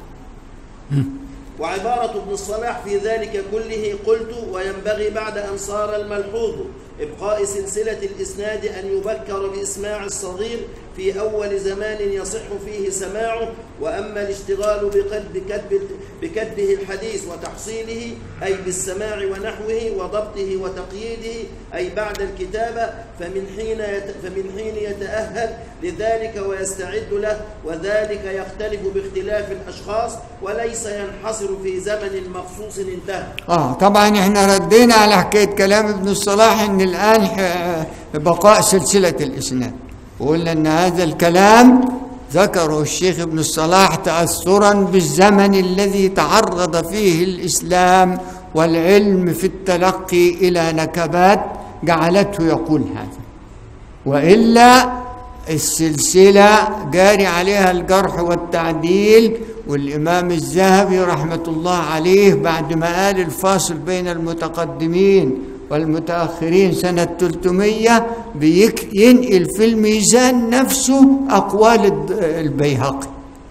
وعبارة ابن الصلاح في ذلك كله قلت وينبغي بعد أن صار الملحوظ إبقاء سلسلة الإسناد أن يبكر بإسماع الصغير في أول زمان يصح فيه سماعه وأما الاشتغال بقد بكتب بكتبه الحديث وتحصيله أي بالسماع ونحوه وضبطه وتقييده أي بعد الكتابة فمن حين يت فمن حين يتأهل لذلك ويستعد له وذلك يختلف باختلاف الأشخاص وليس ينحصر في زمن مخصوص انتهى
اه طبعا احنا ردينا على حكايه كلام ابن الصلاح ان الان ح- بقاء سلسله الاسناد وقلنا ان هذا الكلام ذكره الشيخ ابن الصلاح تاثرا بالزمن الذي تعرض فيه الاسلام والعلم في التلقي الى نكبات جعلته يقول هذا والا السلسله جاري عليها الجرح والتعديل والامام الذهبي رحمه الله عليه بعد ما قال الفاصل بين المتقدمين والمتاخرين سنه 300 بيك ينقل في الميزان نفسه اقوال الد- البيهقي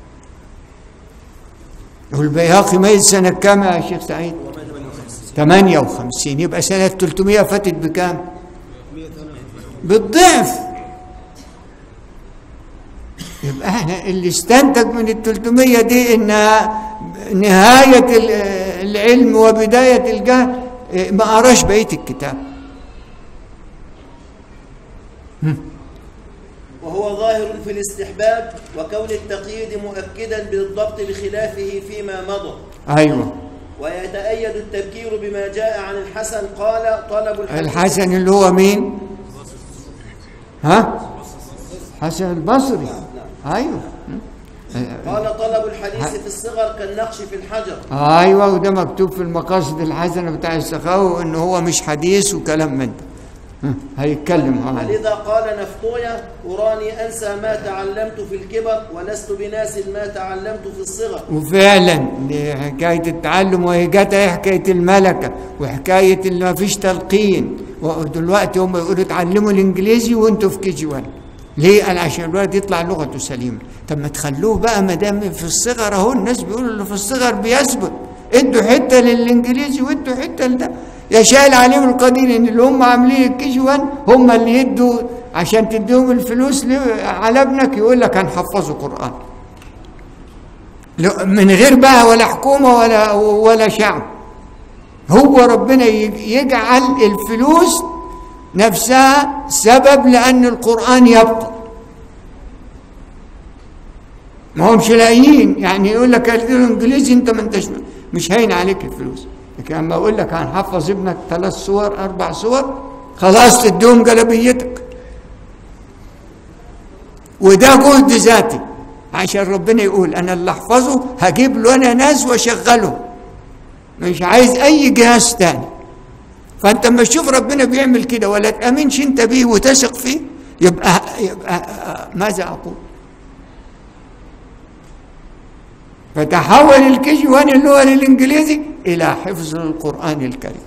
والبيهقي ميت سنه كام يا شيخ سعيد 58 يبقى سنه 300 فاتت بكام بالضعف يبقى احنا اللي استنتج من ال 300 دي انها نهايه ال- العلم وبدايه الجهل اه، ما قراش بقيه الكتاب
وهو ظاهر في الاستحباب وكون التقييد مؤكدا بالضبط بخلافه فيما مضى
ايوه
ويتأيد التبكير بما جاء عن الحسن قال طلب الحديث
الحسن اللي هو مين ها حسن البصري ايوه
قال طلب الحديث في الصغر كالنقش في الحجر
ايوه وده مكتوب في المقاصد الحسنه بتاع السخاوي ان هو مش حديث وكلام من ده ها، هيتكلم هو عنه
ولذا قال نفطوية أراني أنسى ما تعلمت في الكبر ولست بناس ما تعلمت في الصغر
وفعلا دي حكاية التعلم وهي جت اهي حكاية الملكة وحكاية اللي ما فيش تلقين ودلوقتي هم يقولوا اتعلموا الانجليزي وانتوا في كي جي 1 ليه؟ قال عشان الولد يطلع لغته سليمة طب ما تخلوه بقى ما دام في الصغر اهو الناس بيقولوا اللي في الصغر بيثبت ادوا حتة للانجليزي وادوا حتة لده يا شايل عليهم القدير ان اللي هم عاملين الكي جي 1 هم اللي يدوا عشان تديهم الفلوس ليه- على ابنك يقول لك هنحفظه قرآن لا- من غير بقى ولا حكومة ولا ولا شعب هو ربنا يج- يجعل الفلوس نفسها سبب لأن القرآن يبقى ما همش لاقيين يعني يقول لك الانجليزي انت ما انتش مش هين عليك الفلوس لكن اما اقول لك هنحفظ ابنك ثلاث صور اربع صور خلاص تديهم جلبيتك وده جهد ذاتي عشان ربنا يقول انا اللي احفظه هجيب له انا ناس واشغله مش عايز اي جهاز تاني فانت لما تشوف ربنا بيعمل كده ولا تامنش انت بيه وتثق فيه يبقى يبقى ماذا اقول فتحول الكي جي 1 اللغه للانجليزي الى حفظ القران الكريم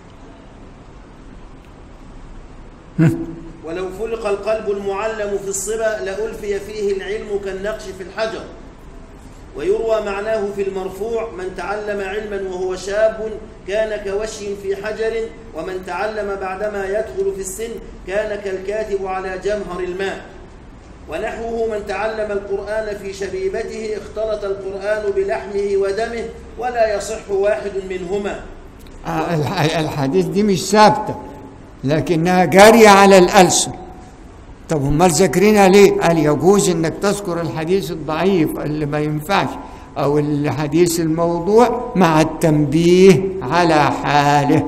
ولو فلق القلب المعلم في الصبا لألفي فيه العلم كالنقش في الحجر ويروى معناه في المرفوع من تعلم علما وهو شاب كان كوشي في حجر ومن تعلم بعدما يدخل في السن كان كالكاتب على جمهر الماء ونحوه من تعلم القرآن في شبيبته اختلط القرآن بلحمه ودمه ولا يصح واحد منهما
آه، الح- الحديث دي مش ثابتة لكنها جارية على الألسن طب امال ذاكرينها ليه؟ قال يجوز انك تذكر الحديث الضعيف اللي ما ينفعش او الحديث الموضوع مع التنبيه على حاله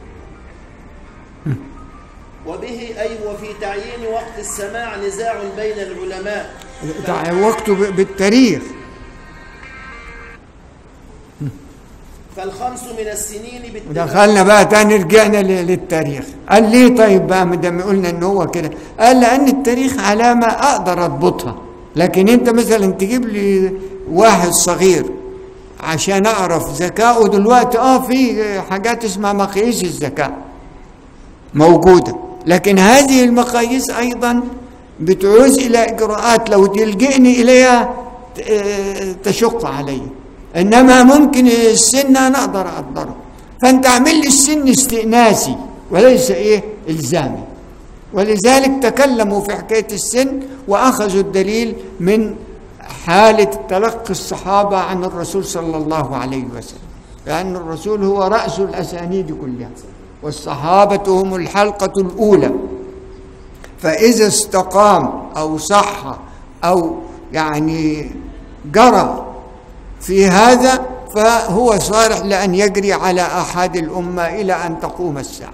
وبه أي وفي تعيين وقت السماع نزاع بين العلماء
تع- وقته ب- بالتاريخ
فالخمس من السنين بالتبع
ودخلنا بقى تاني رجعنا ل- للتاريخ قال ليه طيب بقى ما دام قلنا ان هو كده قال لان التاريخ علامه اقدر اضبطها لكن انت مثلا تجيب لي واحد صغير عشان اعرف ذكائه دلوقتي اه في حاجات اسمها مقاييس الذكاء موجوده لكن هذه المقاييس ايضا بتعوز الى اجراءات لو تلجئني اليها ت- آه، تشق علي انما ممكن السن انا اقدر اقدره فانت اعمل لي السن استئناسي وليس ايه الزامي ولذلك تكلموا في حكايه السن واخذوا الدليل من حاله تلقي الصحابه عن الرسول صلى الله عليه وسلم لان الرسول هو راس الاسانيد كلها والصحابه هم الحلقه الاولى فإذا استقام أو صح أو يعني جرى في هذا فهو صالح لأن يجري على أحد الأمة إلى أن تقوم الساعة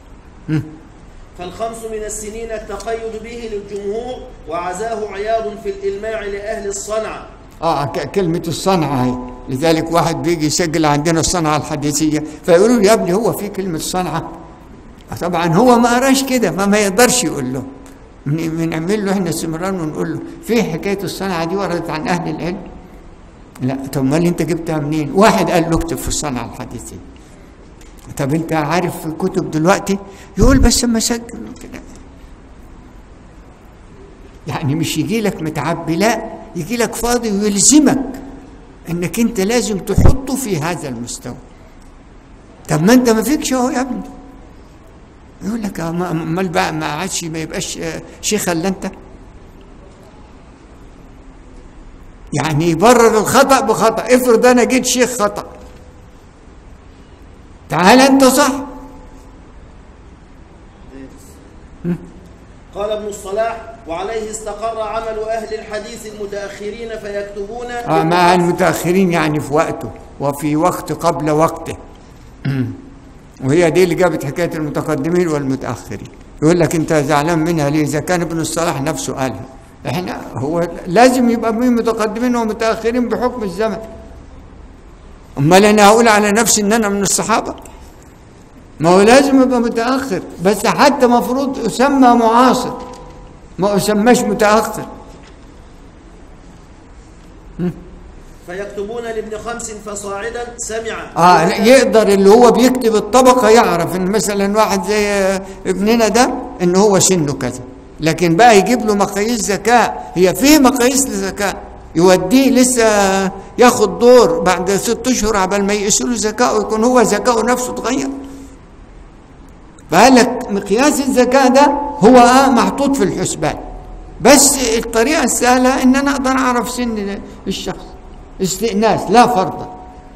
فالخمس من السنين التقيد به للجمهور وعزاه عياض في الإلماع لأهل الصنعة
آه ك- كلمة الصنعة هي لذلك واحد بيجي يسجل عندنا الصنعة الحديثية فيقولوا له يا ابني هو في كلمة صنعة طبعا هو ما قراش كده فما يقدرش يقول له بن- بنعمل له احنا استمرار ونقول له في حكاية الصنعة دي وردت عن أهل العلم لا طب امال انت جبتها منين واحد قال له اكتب في الصنعة الحديثية طب انت عارف في كتب دلوقتي يقول بس اما اسجل كده يعني مش يجي لك متعبي لا يجي لك فاضي ويلزمك انك انت لازم تحطه في هذا المستوى طب ما انت ما فيكش اهو يا ابني يقول لك اه ما- امال بقى ما عادش ما يبقاش آه، شيخ الا انت يعني يبرر الخطا بخطا افرض انا جيت شيخ خطا تعال انت صح
قال ابن الصلاح وعليه استقر عمل أهل الحديث المتأخرين فيكتبون
آه مع المتأخرين يعني في وقته وفي وقت قبل وقته وهي دي اللي جابت حكاية المتقدمين والمتأخرين يقول لك أنت زعلان منها ليه إذا كان ابن الصلاح نفسه قالها إحنا هو لازم يبقى من متقدمين ومتأخرين بحكم الزمن أمال أنا هقول على نفسي إن أنا من الصحابة ما هو لازم يبقى متأخر بس حتى مفروض أسمى معاصر ما أسماش متأخر
فيكتبون لابن خمس فصاعدا سمع
اه لا، يقدر اللي هو بيكتب الطبقه يعرف ان مثلا واحد زي ابننا ده ان هو سنه كذا لكن بقى يجيب له مقاييس ذكاء هي في مقاييس للذكاء يوديه لسه ياخد دور بعد ست اشهر عبال ما يقيسوا له ذكائه يكون هو ذكائه نفسه اتغير فقال لك مقياس الذكاء ده هو آه محطوط في الحسبان بس الطريقه السهله ان انا اقدر اعرف سن الشخص استئناس لا فرضا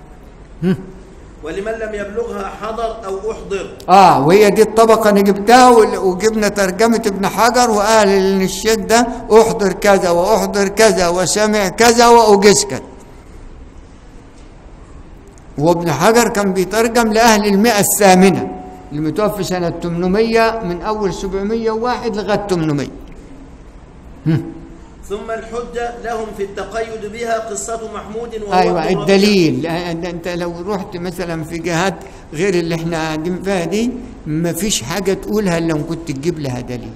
ولمن لم يبلغها حضر أو أحضر
اه وهي دي الطبقه انا جبتها وال- وجبنا ترجمه ابن حجر وقال ان الشيخ ده احضر كذا واحضر كذا وسمع كذا واجز كذا وابن حجر كان بيترجم لاهل المئه الثامنه اللي متوفي سنه 800 من اول 701 لغايه 800
ثم الحجة لهم في التقيد بها قصة محمود وهو
ايوه
ابن ربيعة.
الدليل لأن انت لو رحت مثلا في جهات غير اللي احنا قاعدين فيها دي ما فيش حاجه تقولها الا لما كنت تجيب لها دليل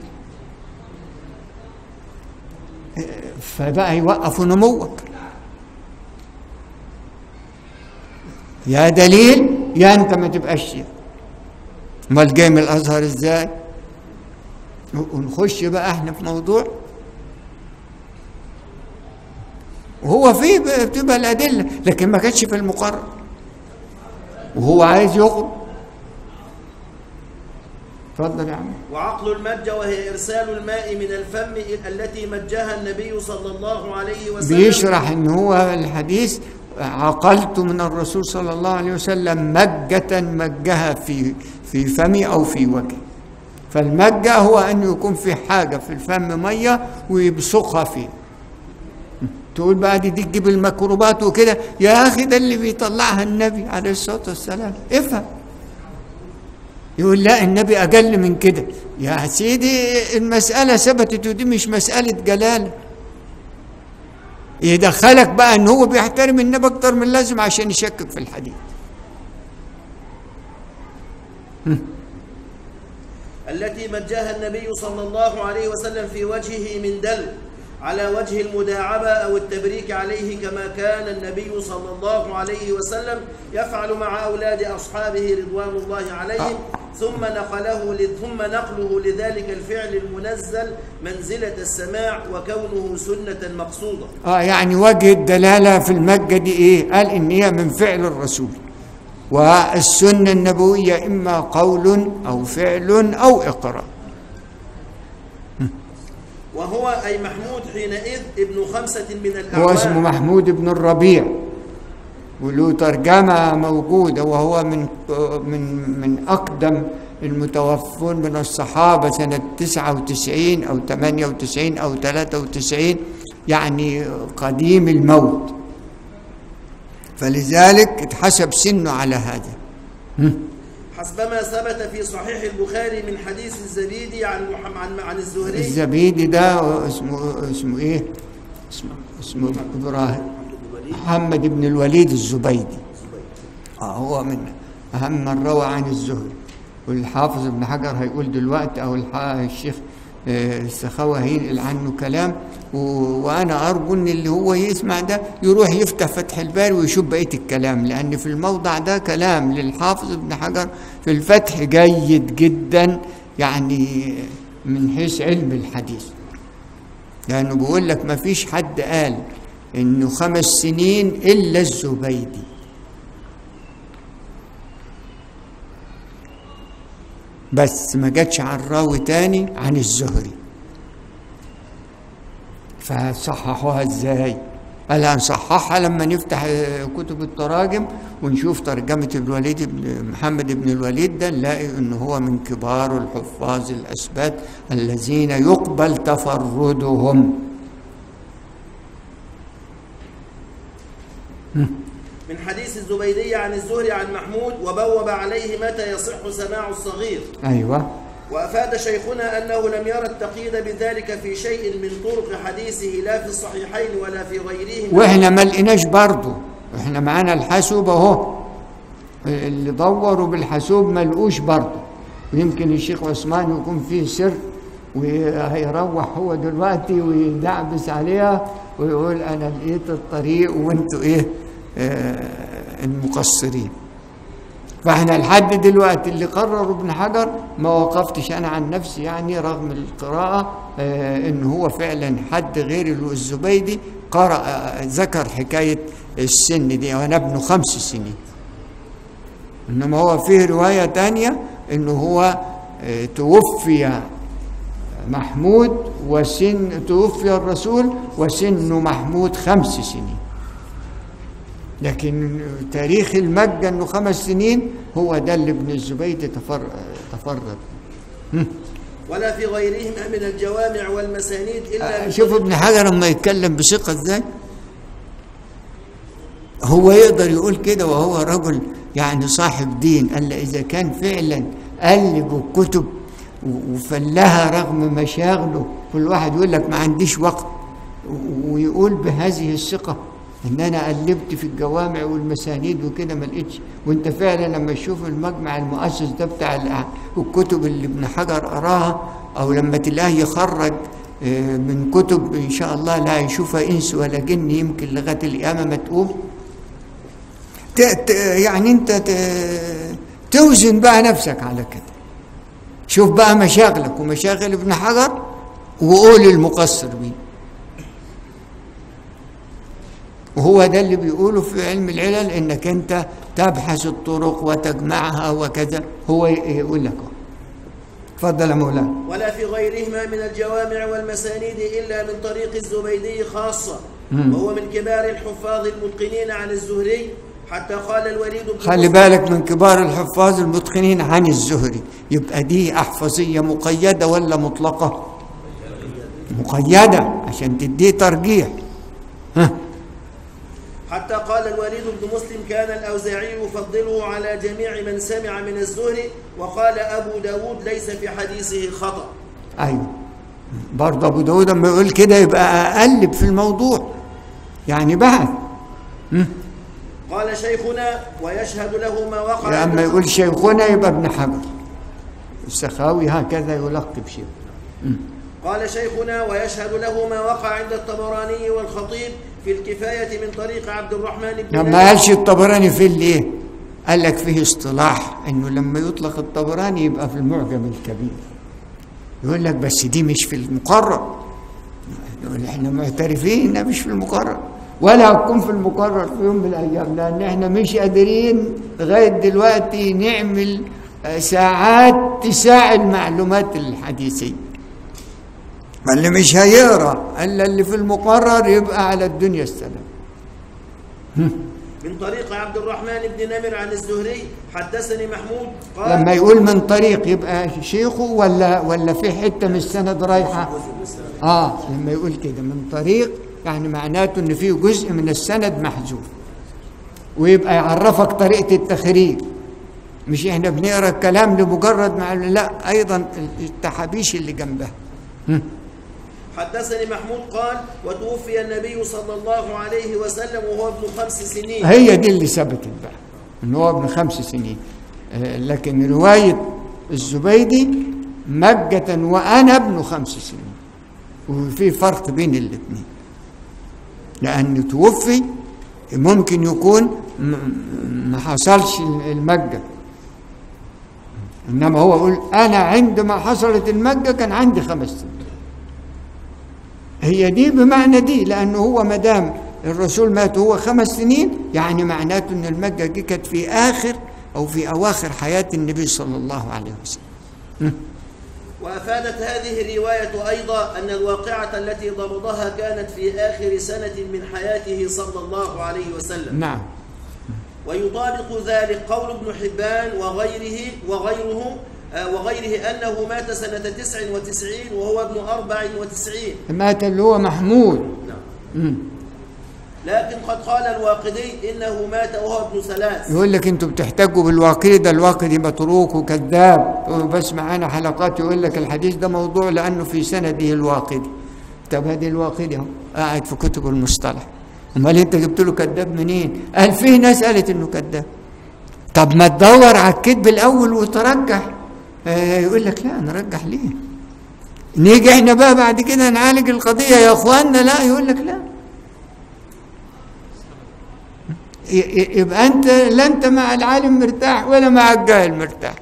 فبقى يوقفوا نموك يا دليل يا انت ما تبقاش شيخ امال جاي من الازهر ازاي ونخش بقى احنا في موضوع وهو فيه بتبقى الأدلة لكن ما كانتش في المقرر وهو عايز يخرج اتفضل يا عم
وعقل المجة وهي إرسال الماء من الفم التي مجها النبي صلى الله عليه وسلم
بيشرح ان هو الحديث عقلت من الرسول صلى الله عليه وسلم مجة مجها في في فمي او في وجهي فالمجة هو ان يكون في حاجة في الفم مية ويبصقها فيه تقول بقى دي, دي تجيب الميكروبات وكده يا اخي ده اللي بيطلعها النبي عليه الصلاة والسلام افهم يقول لا النبي اقل من كده يا سيدي المسألة ثبتت ودي مش مسألة جلالة يدخلك بقى ان هو بيحترم النبي اكتر من اللازم عشان يشكك في الحديث
التي مجها النبي صلى الله عليه وسلم في وجهه من دل على وجه المداعبة أو التبريك عليه كما كان النبي صلى الله عليه وسلم يفعل مع أولاد أصحابه رضوان الله عليهم ثم نقله ثم نقله لذلك الفعل المنزل منزلة السماع وكونه سنة مقصودة
اه يعني وجه الدلالة في المجة دي ايه قال ان هي من فعل الرسول والسنة النبوية اما قول او فعل او اقرار
وهو أي محمود حينئذ ابن خمسة من
هو
الأعوام
اسمه محمود بن الربيع وله ترجمة موجودة وهو من من من أقدم المتوفون من الصحابة سنة 99 أو 98 أو 93 يعني قديم الموت فلذلك اتحسب سنه على هذا
حسبما ثبت في صحيح البخاري من حديث الزبيدي عن محمد عن, عن الزهري
الزبيدي ده اسمه اسمه ايه؟ اسمه اسمه ابراهيم محمد بن الوليد الزبيدي اه هو من اهم من روى عن الزهري والحافظ ابن حجر هيقول دلوقتي او الح- الشيخ آه، السخاوي هينقل عنه كلام و... وانا ارجو ان اللي هو يسمع ده يروح يفتح فتح الباري ويشوف بقيه الكلام لان في الموضع ده كلام للحافظ ابن حجر في الفتح جيد جدا يعني من حيث علم الحديث لأنه بيقول لك ما فيش حد قال إنه خمس سنين إلا الزبيدي بس ما جاتش عن راوي تاني عن الزهري فصححوها ازاي؟ قال هنصححها لما نفتح آه، كتب التراجم ونشوف ترجمة الوليد بن محمد بن الوليد ده نلاقي ان هو من كبار الحفاظ الأثبات الذين يقبل تفردهم
من حديث الزبيدي عن الزهري عن محمود وبوب عليه متى يصح سماع الصغير
أيوه
وأفاد شيخنا أنه لم يرى التقييد بذلك في شيء من طرق حديثه لا في الصحيحين ولا في غيرهما
واحنا ما لقيناش برضه احنا معانا الحاسوب اهو اللي دوروا بالحاسوب ما لقوش برضه ويمكن الشيخ عثمان يكون فيه سر وهيروح هو دلوقتي ويدعبس عليها ويقول انا لقيت الطريق وانتوا ايه آه المقصرين فاحنا لحد دلوقتي اللي قرر ابن حجر ما وقفتش انا عن نفسي يعني رغم القراءه آه ان هو فعلا حد غير الزبيدي قرأ آه، ذكر حكايه السن دي وانا ابنه خمس سنين انما هو فيه روايه تانية انه هو آه، توفي محمود وسن توفي الرسول وسن محمود خمس سنين لكن تاريخ المجة انه خمس سنين هو ده اللي ابن الزبيد تفر... تفرد
ولا في غيرهما من الجوامع والمسانيد إلا
شوف ابن حجر لما يتكلم بثقة ازاي هو يقدر يقول كده وهو رجل يعني صاحب دين قال إذا كان فعلا قلب الكتب و- وفلها رغم مشاغله كل واحد يقول لك ما عنديش وقت و- ويقول بهذه الثقة ان انا قلبت في الجوامع والمسانيد وكده ما لقيتش وانت فعلا لما تشوف المجمع المؤسس ده بتاع الأ- الكتب اللي ابن حجر قراها او لما تلاقيه يخرج آه، من كتب ان شاء الله لا يشوفها انس ولا جن يمكن لغايه القيامه ما تقوم ت- ت- يعني انت ت- توزن بقى نفسك على كده شوف بقى مشاغلك ومشاغل ابن حجر وقول المقصر بيه وهو ده اللي بيقوله في علم العلل انك انت تبحث الطرق وتجمعها وكذا هو يقول لك أهو. اتفضل يا مولانا
ولا في غيرهما من الجوامع والمسانيد إلا من طريق الزبيدي خاصة
مم.
وهو من كبار الحفاظ المتقنين عن الزهري حتى قال الوليد بن
خلي
مسلم
بالك من كبار الحفاظ المتقنين عن الزهري يبقى دي أحفظية مقيدة ولا مطلقة مقيدة عشان تديه ترجيح ها
حتى قال الوليد بن مسلم كان الأوزاعي يفضله على جميع من سمع من الزهري وقال أبو داود ليس في حديثه خطأ
ايوه برضه ابو داود لما يقول كده يبقى اقلب في الموضوع يعني بعد
قال شيخنا ويشهد له ما وقع
لما
عند
يقول شيخنا يبقى ابن حجر السخاوي هكذا يلقب شيخ
قال شيخنا ويشهد له ما وقع عند الطبراني والخطيب في الكفاية من طريق عبد الرحمن بن
لما
نافع.
قالش الطبراني في الايه قال لك فيه اصطلاح انه لما يطلق الطبراني يبقى في المعجم الكبير يقول لك بس دي مش في المقرر يقول احنا معترفين انها مش في المقرر ولا هتكون في المقرر في يوم من الايام لان احنا مش قادرين لغايه دلوقتي نعمل آه، ساعات تساع المعلومات الحديثيه ما اللي مش هيقرا الا اللي في المقرر يبقى على الدنيا السلام
من طريق عبد الرحمن بن نمر عن الزهري حدثني محمود قال
لما يقول من طريق يبقى شيخه ولا ولا في حته من السند رايحه اه لما يقول كده من طريق يعني معناته ان في جزء من السند محذوف ويبقى يعرفك طريقه التخريج مش احنا بنقرا الكلام لمجرد مع لا ايضا التحابيش اللي جنبها
حدثني محمود قال وتوفي النبي صلى الله عليه وسلم وهو ابن خمس سنين
هي دي اللي ثبتت بقى ان هو ابن خمس سنين آه، لكن روايه الزبيدي مجة وانا ابن خمس سنين وفي فرق بين الاثنين لان توفي ممكن يكون م- م- ما حصلش المجة انما هو يقول انا عندما حصلت المجة كان عندي خمس سنين هي دي بمعنى دي لانه هو ما دام الرسول مات وهو خمس سنين يعني معناته ان المجه دي كانت في اخر او في اواخر حياه النبي صلى الله عليه وسلم
وأفادت هذه الرواية أيضا أن الواقعة التي ضبطها كانت في آخر سنة من حياته صلى الله عليه وسلم
نعم
ويطابق ذلك قول ابن حبان وغيره وغيره آه، وغيره أنه مات سنة تسع وتسعين وهو ابن أربع وتسعين
مات اللي هو محمود
نعم.
مم.
لكن قد قال الواقدي إنه مات وهو ابن ثلاث
يقول لك انتوا بتحتجوا بالواقدي ده الواقدي متروك وكذاب بس معانا حلقات يقول لك الحديث ده موضوع لانه في سنده الواقدي طب هذه الواقدي اهو قاعد في كتب المصطلح امال انت جبت له كذاب منين؟ قال في ناس قالت انه كذاب طب ما تدور على الكذب الاول وترجح آه يقول لك لا نرجح ليه؟ نيجي احنا بقى بعد كده نعالج القضيه يا اخواننا لا يقول لك لا ي- ي- يبقى انت لا انت مع العالم مرتاح ولا مع الجاهل مرتاح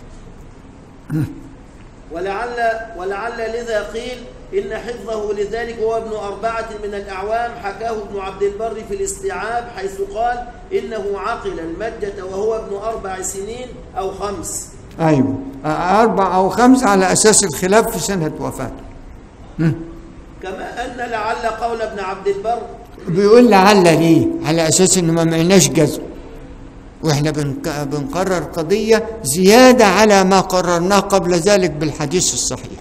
ولعل ولعل لذا قيل إن حفظه لذلك هو ابن أربعة من الأعوام حكاه ابن عبد البر في الاستيعاب حيث قال إنه عقل المجة وهو ابن أربع سنين أو خمس
ايوه اربع او خمس على اساس الخلاف في سنه وفاته
كما أن لعل قول ابن عبد البر
بيقول لعل ليه على اساس انه ما معناش جزم واحنا بنك- بنقرر قضيه زياده على ما قررناه قبل ذلك بالحديث الصحيح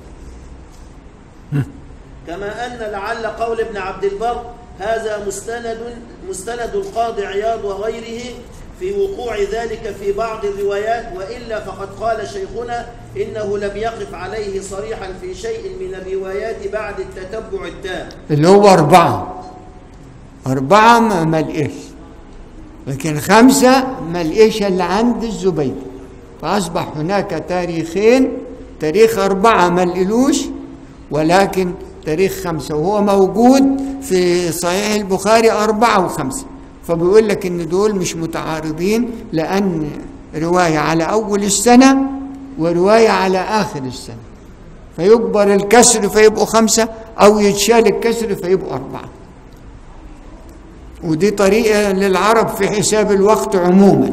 كما أن لعل قول ابن عبد البر هذا مستند مستند القاضي عياض وغيره في وقوع ذلك في بعض الروايات وإلا فقد قال شيخنا إنه لم يقف عليه صريحا في شيء من الروايات بعد التتبع التام
اللي هو أربعة أربعة ما ما لقيش لكن خمسة ما لقيش اللي عند الزبيدي فأصبح هناك تاريخين تاريخ أربعة ما لقيلوش ولكن تاريخ خمسة وهو موجود في صحيح البخاري أربعة وخمسة فبيقول لك إن دول مش متعارضين لأن رواية على أول السنة ورواية على آخر السنة فيجبر الكسر فيبقوا خمسة أو يتشال الكسر فيبقوا أربعة ودي طريقة للعرب في حساب الوقت عموما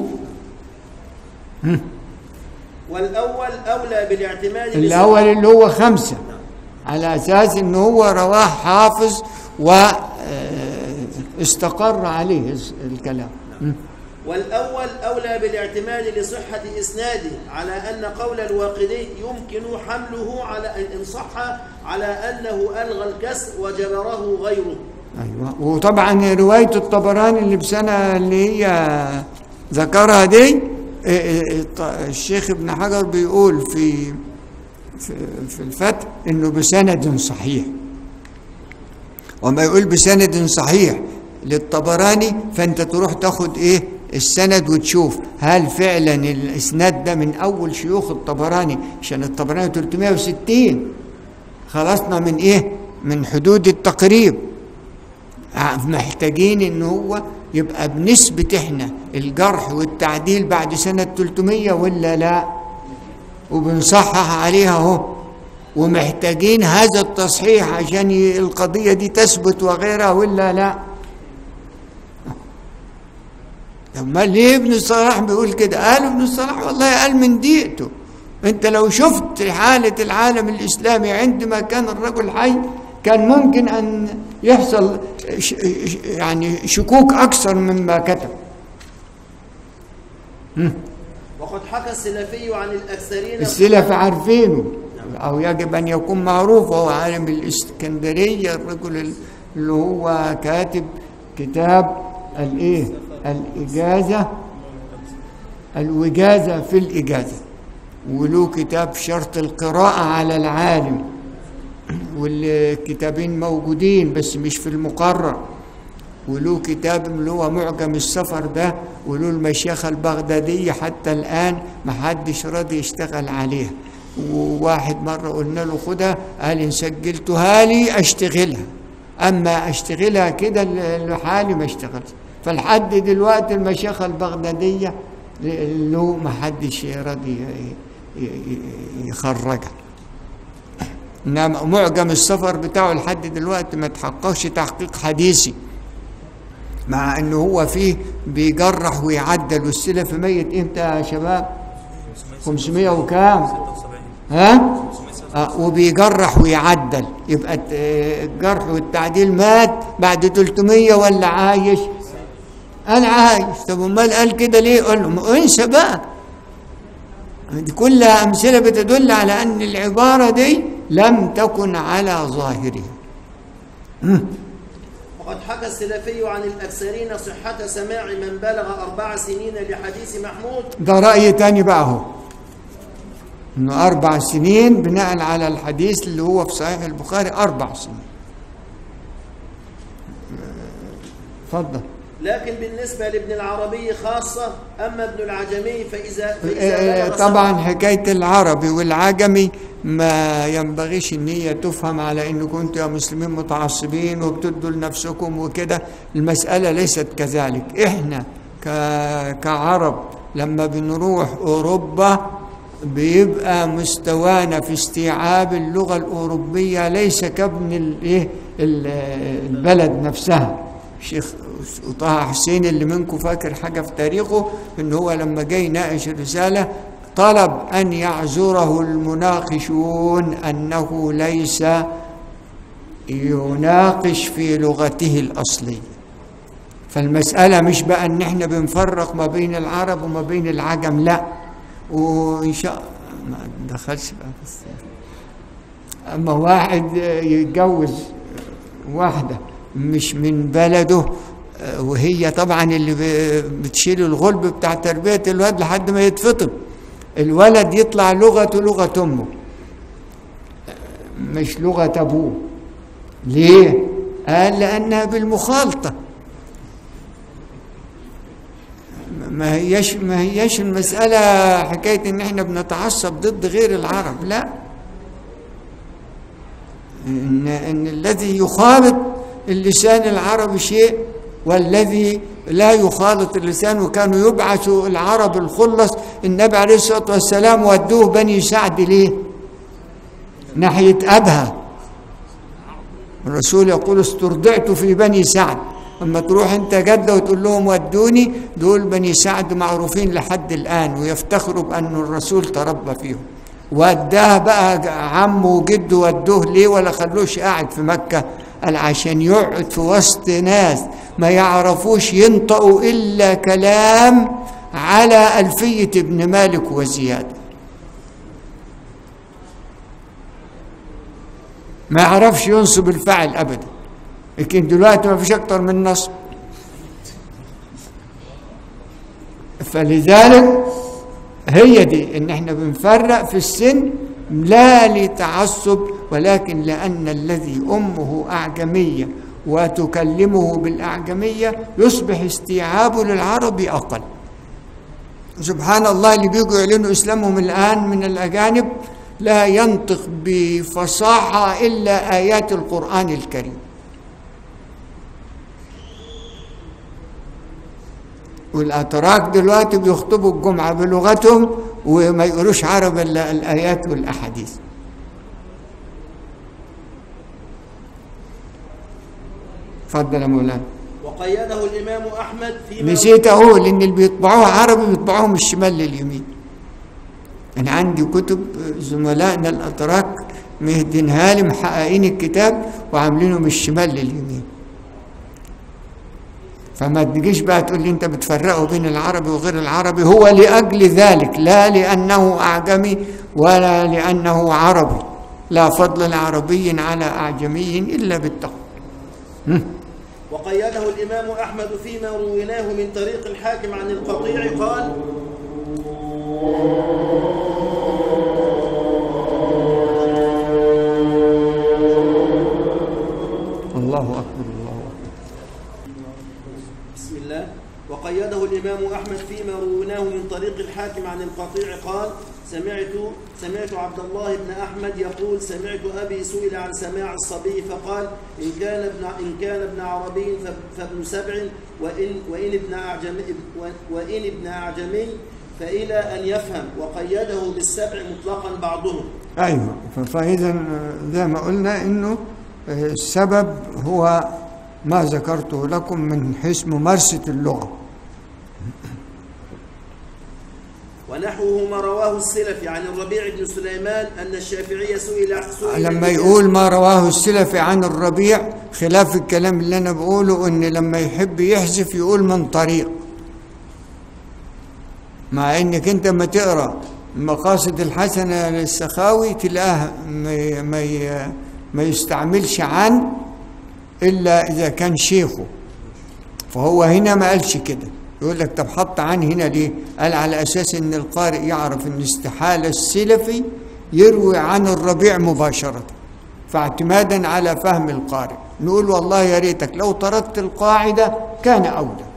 والأول أولى بالاعتماد
الأول اللي هو خمسة على أساس إنه هو رواه حافظ واستقر عليه الكلام
والأول أولى بالاعتماد لصحة إسناده على أن قول الواقدي يمكن حمله على إن صح على أنه ألغى الكسر وجبره غيره
أيوة وطبعا رواية الطبراني اللي بسنة اللي هي ذكرها دي إيه إيه ط- الشيخ ابن حجر بيقول في في, في الفتح انه بسند صحيح وما يقول بسند صحيح للطبراني فانت تروح تاخد ايه السند وتشوف هل فعلا الاسناد ده من اول شيوخ الطبراني عشان الطبراني 360 خلصنا من ايه من حدود التقريب محتاجين ان هو يبقى بنسبة احنا الجرح والتعديل بعد سنة 300 ولا لا وبنصحح عليها اهو ومحتاجين هذا التصحيح عشان ي- القضية دي تثبت وغيرها ولا لا طب ما ليه ابن الصلاح بيقول كده قال ابن الصلاح والله قال من ديقته انت لو شفت حالة العالم الإسلامي عندما كان الرجل حي كان ممكن أن يحصل ش- ش- يعني شكوك أكثر مما كتب
وقد حكى السلفي عن الأكثرين
السلف عارفينه أو يجب أن يكون معروف وهو عالم الإسكندرية الرجل اللي هو كاتب كتاب الإيه الإجازة الوجازة في الإجازة وله كتاب شرط القراءة على العالم والكتابين موجودين بس مش في المقرر وله كتاب اللي هو معجم السفر ده وله المشيخة البغدادية حتى الآن ما حدش راضي يشتغل عليها وواحد مرة قلنا له خدها قال إن سجلتها لي أشتغلها أما أشتغلها كده ل- لحالي ما اشتغلش فلحد دلوقتي المشيخة البغدادية له ما حدش راضي ي- ي- ي- يخرجها انما معجم السفر بتاعه لحد دلوقتي ما تحققش تحقيق حديثي مع انه هو فيه بيجرح ويعدل والسلف ميت امتى يا شباب 500 وكام ها آه وبيجرح ويعدل يبقى الت- آه، الجرح والتعديل مات بعد 300 ولا عايش قال عايش طب امال قال كده ليه قال له ما انسى بقى دي كلها امثله بتدل على ان العباره دي لم تكن على ظاهرها
وقد حكى السلفي عن الأكثرين صحة سماع من بلغ أربع سنين لحديث محمود
ده رأي تاني بقى هو انه اربع سنين بناء على الحديث اللي هو في صحيح البخاري اربع سنين اتفضل
لكن بالنسبة لابن العربي خاصة أما ابن العجمي فإذا,
آه،
فإذا بلغ
طبعا حكاية العربي والعجمي ما ينبغيش ان هي تفهم على ان كنتوا يا مسلمين متعصبين وبتدوا لنفسكم وكده المسألة ليست كذلك احنا ك- كعرب لما بنروح اوروبا بيبقى مستوانا في استيعاب اللغة الأوروبية ليس كابن الايه ال- البلد نفسها الشيخ طه حسين اللي منكم فاكر حاجة في تاريخه إن هو لما جاي يناقش الرسالة طلب أن يعذره المناقشون أنه ليس يناقش في لغته الأصلية فالمسألة مش بقى إن إحنا بنفرق ما بين العرب وما بين العجم لا وإن شاء ما دخلش بقى في السياسة. أما واحد يتجوز واحدة مش من بلده آه، وهي طبعا اللي ب- بتشيل الغلب بتاع تربية الولد لحد ما يتفطم الولد يطلع لغته لغة أمه آه، مش لغة أبوه ليه؟ قال لأنها بالمخالطة ما هيش ما هيش المسألة حكاية إن إحنا بنتعصب ضد غير العرب لا إن, إن الذي يخالط اللسان العربي شيء والذي لا يخالط اللسان وكانوا يبعثوا العرب الخلص النبي عليه الصلاة والسلام ودوه بني سعد ليه ناحية أبها الرسول يقول استرضعت في بني سعد اما تروح انت جده وتقول لهم ودوني دول بني سعد معروفين لحد الان ويفتخروا بان الرسول تربى فيهم وداه بقى عمه وجده ودوه ليه ولا خلوش قاعد في مكه قال عشان يقعد في وسط ناس ما يعرفوش ينطقوا الا كلام على الفيه ابن مالك وزياده ما يعرفش ينصب الفاعل ابدا لكن دلوقتي ما فيش اكتر من نصب فلذلك هي دي ان احنا بنفرق في السن لا لتعصب ولكن لان الذي امه اعجميه وتكلمه بالاعجميه يصبح استيعابه للعربي اقل سبحان الله اللي بيجوا يعلنوا اسلامهم الان من الاجانب لا ينطق بفصاحه الا ايات القران الكريم والاتراك دلوقتي بيخطبوا الجمعه بلغتهم وما يقولوش عرب الا الايات والاحاديث اتفضل يا مولانا
وقيده الإمام أحمد فيما
نسيت اقول ان اللي بيطبعوها عربي بيطبعوها من الشمال لليمين انا عندي كتب زملائنا الاتراك مهدينها لي محققين الكتاب وعاملينه من الشمال لليمين فما تجيش بقى تقول لي انت بتفرقه بين العربي وغير العربي هو لاجل ذلك لا لانه اعجمي ولا لانه عربي لا فضل لعربي على اعجمي الا بالتقوى
وقيده الإمام أحمد فيما رويناه من طريق الحاكم عن القطيع قال
الله اكبر الله اكبر
بسم الله وقيده الإمام أحمد فيما رويناه من طريق الحاكم عن القطيع قال سمعت سمعت عبد الله بن أحمد يقول سمعت أبي سئل عن سماع الصبي فقال إن كان ابن إن كان ابن عربي ف- فابن سبع وإن وإن ابن أعجمي وإن ابن أعجمي فإلى أن يفهم وقيده بالسبع مطلقا بعضهم
ايوه ف- فاذا زي ما قلنا انه السبب هو ما ذكرته لكم من حيث ممارسه اللغه
ونحوه ما رواه السلفي عن الربيع بن سليمان أن الشافعي سئل سئل
لما يقول ما رواه السلفي عن الربيع خلاف الكلام اللي انا بقوله ان لما يحب يحذف يقول من طريق مع انك انت ما تقرا مقاصد الحسنه للسخاوي تلاقاه ما ما ما يستعملش عن الا اذا كان شيخه فهو هنا ما قالش كده يقول لك طب حط عن هنا ليه قال على اساس ان القارئ يعرف ان استحاله السلفي يروي عن الربيع مباشره فاعتمادا على فهم القارئ نقول والله يا ريتك لو طردت القاعده كان اولى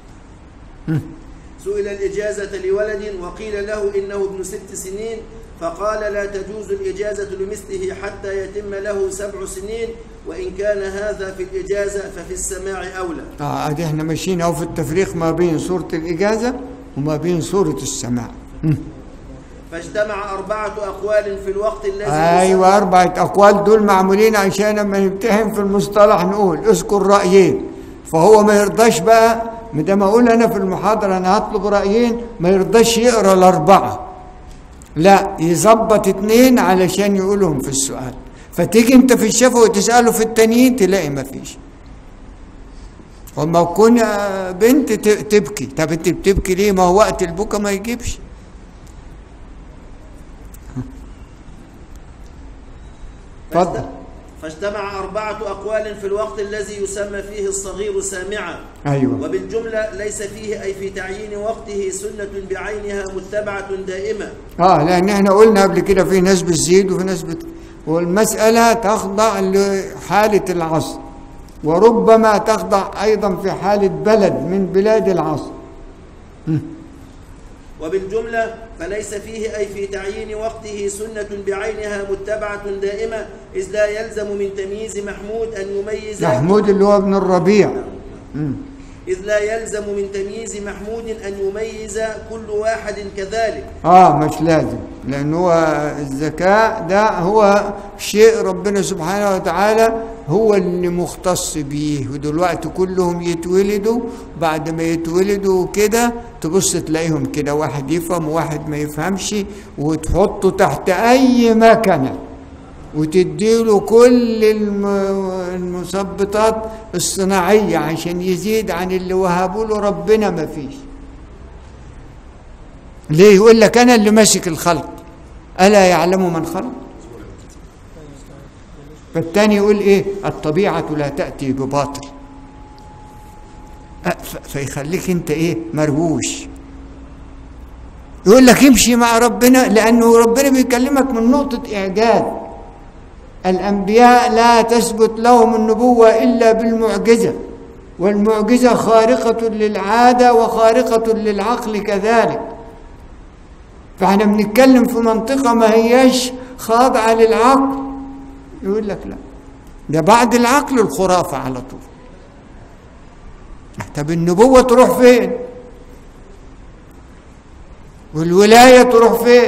سئل الإجازة لولد وقيل له إنه ابن ست سنين فقال لا تجوز الإجازة لمثله حتى يتم له سبع سنين وإن كان هذا في الإجازة ففي السماع أولى
اه ادي احنا ماشيين اهو في التفريق ما بين سوره الاجازه وما بين سوره السماع
فاجتمع أربعة أقوال في الوقت الذي
ايوه اربعه اقوال دول معمولين عشان لما نمتحن في المصطلح نقول اذكر رايين فهو ما يرضاش بقى ما ما اقول انا في المحاضره انا هطلب رايين ما يرضاش يقرا الاربعه لا يظبط اتنين علشان يقولهم في السؤال فتيجي انت في الشفا وتساله في التانيين تلاقي ما فيش وما تكون آه، بنت ت- تبكي طب انت بتبكي ليه ما هو وقت البكا ما يجيبش اتفضل
فاجتمع أربعة أقوال في الوقت الذي يسمى فيه الصغير سامعا
ايوه
وبالجملة ليس فيه أي في تعيين وقته سنة بعينها متبعة دائمة
اه لان احنا قلنا قبل كده في ناس بتزيد وفي ناس بت... والمسألة تخضع لحالة العصر وربما تخضع أيضا في حالة بلد من بلاد العصر
وبالجملة فليس فيه أي في تعيين وقته سنة بعينها متبعة دائمة إذ لا يلزم من تمييز محمود أن يميز
محمود اللي هو ابن الربيع مم.
إذ لا يلزم من تمييز محمود أن يميز كل واحد كذلك
اه مش لازم لأن هو الذكاء ده هو شيء ربنا سبحانه وتعالى هو اللي مختص بيه ودلوقتي كلهم يتولدوا بعد ما يتولدوا كده تبص تلاقيهم كده واحد يفهم وواحد ما يفهمش وتحطه تحت أي مكنة وتديله كل الم- المثبطات الصناعية عشان يزيد عن اللي وهبوا له ربنا ما فيش ليه يقول لك أنا اللي ماسك الخلق ألا يعلم من خلق فالتاني يقول إيه الطبيعة لا تأتي بباطل أه، ف- فيخليك أنت إيه مرهوش يقول لك امشي مع ربنا لأنه ربنا بيكلمك من نقطة إعجاز الأنبياء لا تثبت لهم النبوة إلا بالمعجزة والمعجزة خارقة للعادة وخارقة للعقل كذلك فاحنا بنتكلم في منطقة ما هياش خاضعة للعقل يقول لك لا ده بعد العقل الخرافة على طول طب النبوة تروح فين والولاية تروح فين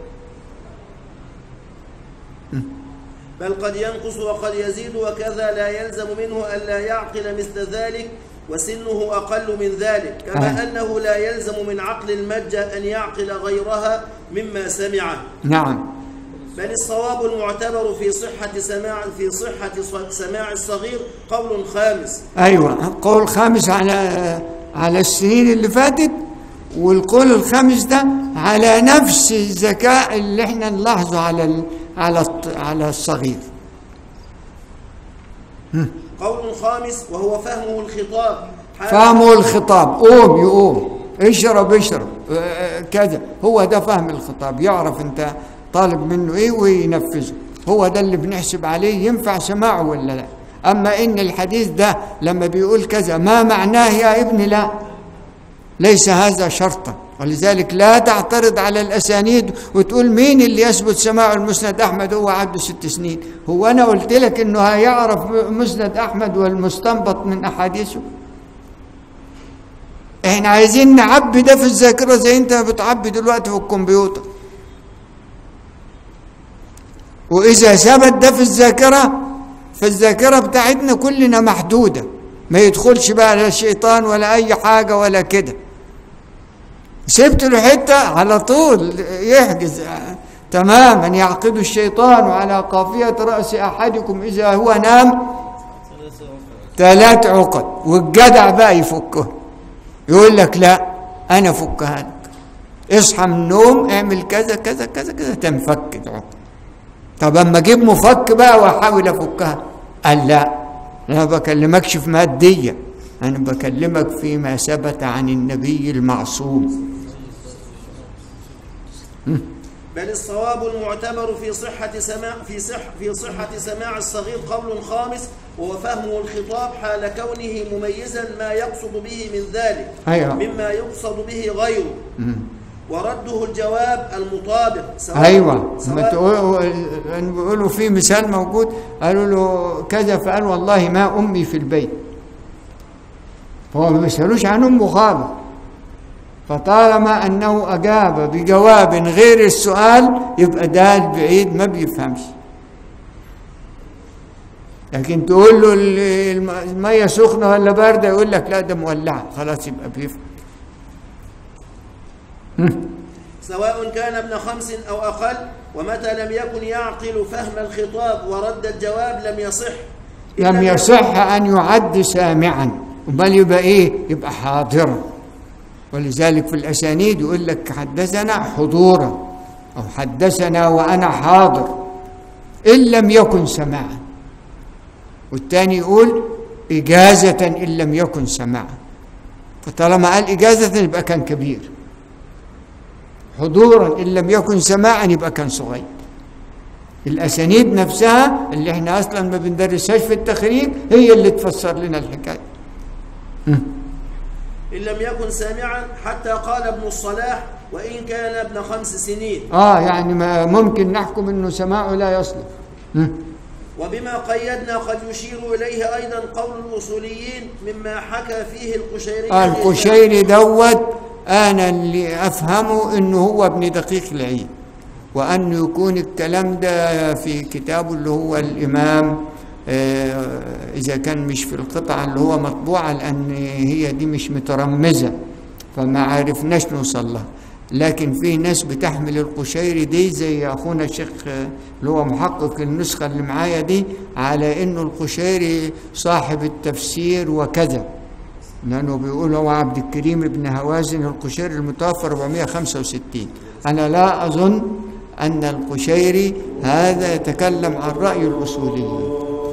بل قد ينقص وقد يزيد وكذا لا يلزم منه ألا يعقل مثل ذلك وسنه أقل من ذلك كما
آه.
أنه لا يلزم من عقل المجة أن يعقل غيرها مما سمعه
نعم
بل الصواب المعتبر في صحة سماع في صحة ص- سماع الصغير قول خامس
ايوه قول خامس على على السنين اللي فاتت والقول الخامس ده على نفس الذكاء اللي احنا نلاحظه على ال- على الط- على الصغير
قول خامس وهو فهمه الخطاب حال-
فهمه الخطاب قوم يقوم اشرب اشرب اه، كذا هو ده فهم الخطاب يعرف انت طالب منه ايه وينفذه هو ده اللي بنحسب عليه ينفع سماعه ولا لا اما ان الحديث ده لما بيقول كذا ما معناه يا ابني لا ليس هذا شرطا ولذلك لا تعترض على الاسانيد وتقول مين اللي يثبت سماع المسند احمد هو عنده ست سنين هو انا قلت لك انه هيعرف مسند احمد والمستنبط من احاديثه احنا عايزين نعبي ده في الذاكره زي انت بتعبي دلوقتي في الكمبيوتر واذا ثبت ده في الذاكره فالذاكره بتاعتنا كلنا محدوده ما يدخلش بقى لا الشيطان ولا اي حاجه ولا كده سبت له حته على طول يحجز تماما يعقد الشيطان على قافيه راس احدكم اذا هو نام ثلاث عقد والجدع بقى يفكه يقول لك لا انا فكها لك اصحى من النوم اعمل كذا كذا كذا كذا تنفك العقد طب اما اجيب مفك بقى واحاول افكها قال لا انا ما بكلمكش في ماديه انا بكلمك فيما ثبت عن النبي المعصوم
بل الصواب المعتبر في صحة سماع في صح في صحة سماع الصغير قول خامس وهو فهمه الخطاب حال كونه مميزا ما يقصد به من ذلك
أيوة.
مما يقصد به غيره ورده الجواب المطابق سواء
ايوه ما
سواء
تقولوا إن بيقولوا في مثال موجود قالوا له كذا فقال والله ما امي في البيت فهو ما بيسالوش عن امه خالص فطالما انه اجاب بجواب غير السؤال يبقى ده البعيد ما بيفهمش لكن تقول له ال- الم- الميه سخنه ولا بارده يقول لك لا ده مولعه خلاص يبقى بيفهم
سواء كان ابن خمس أو أقل ومتى لم يكن يعقل فهم الخطاب ورد الجواب لم يصح
لم
إلا
يصح أن يعد سامعا بل يبقى إيه يبقى حاضرا ولذلك في الأسانيد يقول لك حدثنا حضورا أو حدثنا وأنا حاضر إن لم يكن سماعا والثاني يقول إجازة إن لم يكن سماعا فطالما قال إجازة يبقى كان كبير حضورا إن لم يكن سماعا يبقى كان صغير الأسانيد نفسها اللي احنا أصلا ما بندرسهاش في التخريج هي اللي تفسر لنا الحكاية
إن لم يكن سامعا حتى قال ابن الصلاح وإن كان ابن خمس سنين
آه يعني ما ممكن نحكم إنه سماعه لا يصلح مم.
وبما قيدنا قد يشير إليه أيضا قول الأصوليين مما حكى فيه القشيري
آه القشيري دوت أنا اللي أفهمه إنه هو ابن دقيق العيد وأن يكون الكلام ده في كتابه اللي هو الإمام آه، إذا كان مش في القطعة اللي هو مطبوعة لأن هي دي مش مترمزة فما عرفناش نوصل لها لكن في ناس بتحمل القشيري دي زي أخونا الشيخ آه، اللي هو محقق النسخة اللي معايا دي على إنه القشيري صاحب التفسير وكذا لأنه بيقول هو عبد الكريم بن هوازن القشيري المتوفى 465 أنا لا أظن أن القشيري هذا يتكلم عن رأي الأصوليين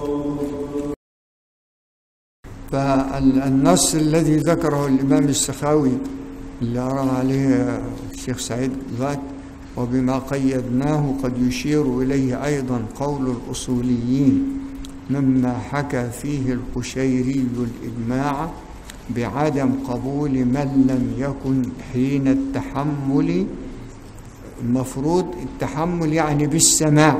فالنص الذي ذكره الإمام السخاوي اللي أرى عليه الشيخ سعيد دلوقتي وبما قيدناه قد يشير إليه أيضا قول الأصوليين مما حكى فيه القشيري الإجماع بعدم قبول من لم يكن حين التحمل المفروض التحمل يعني بالسماع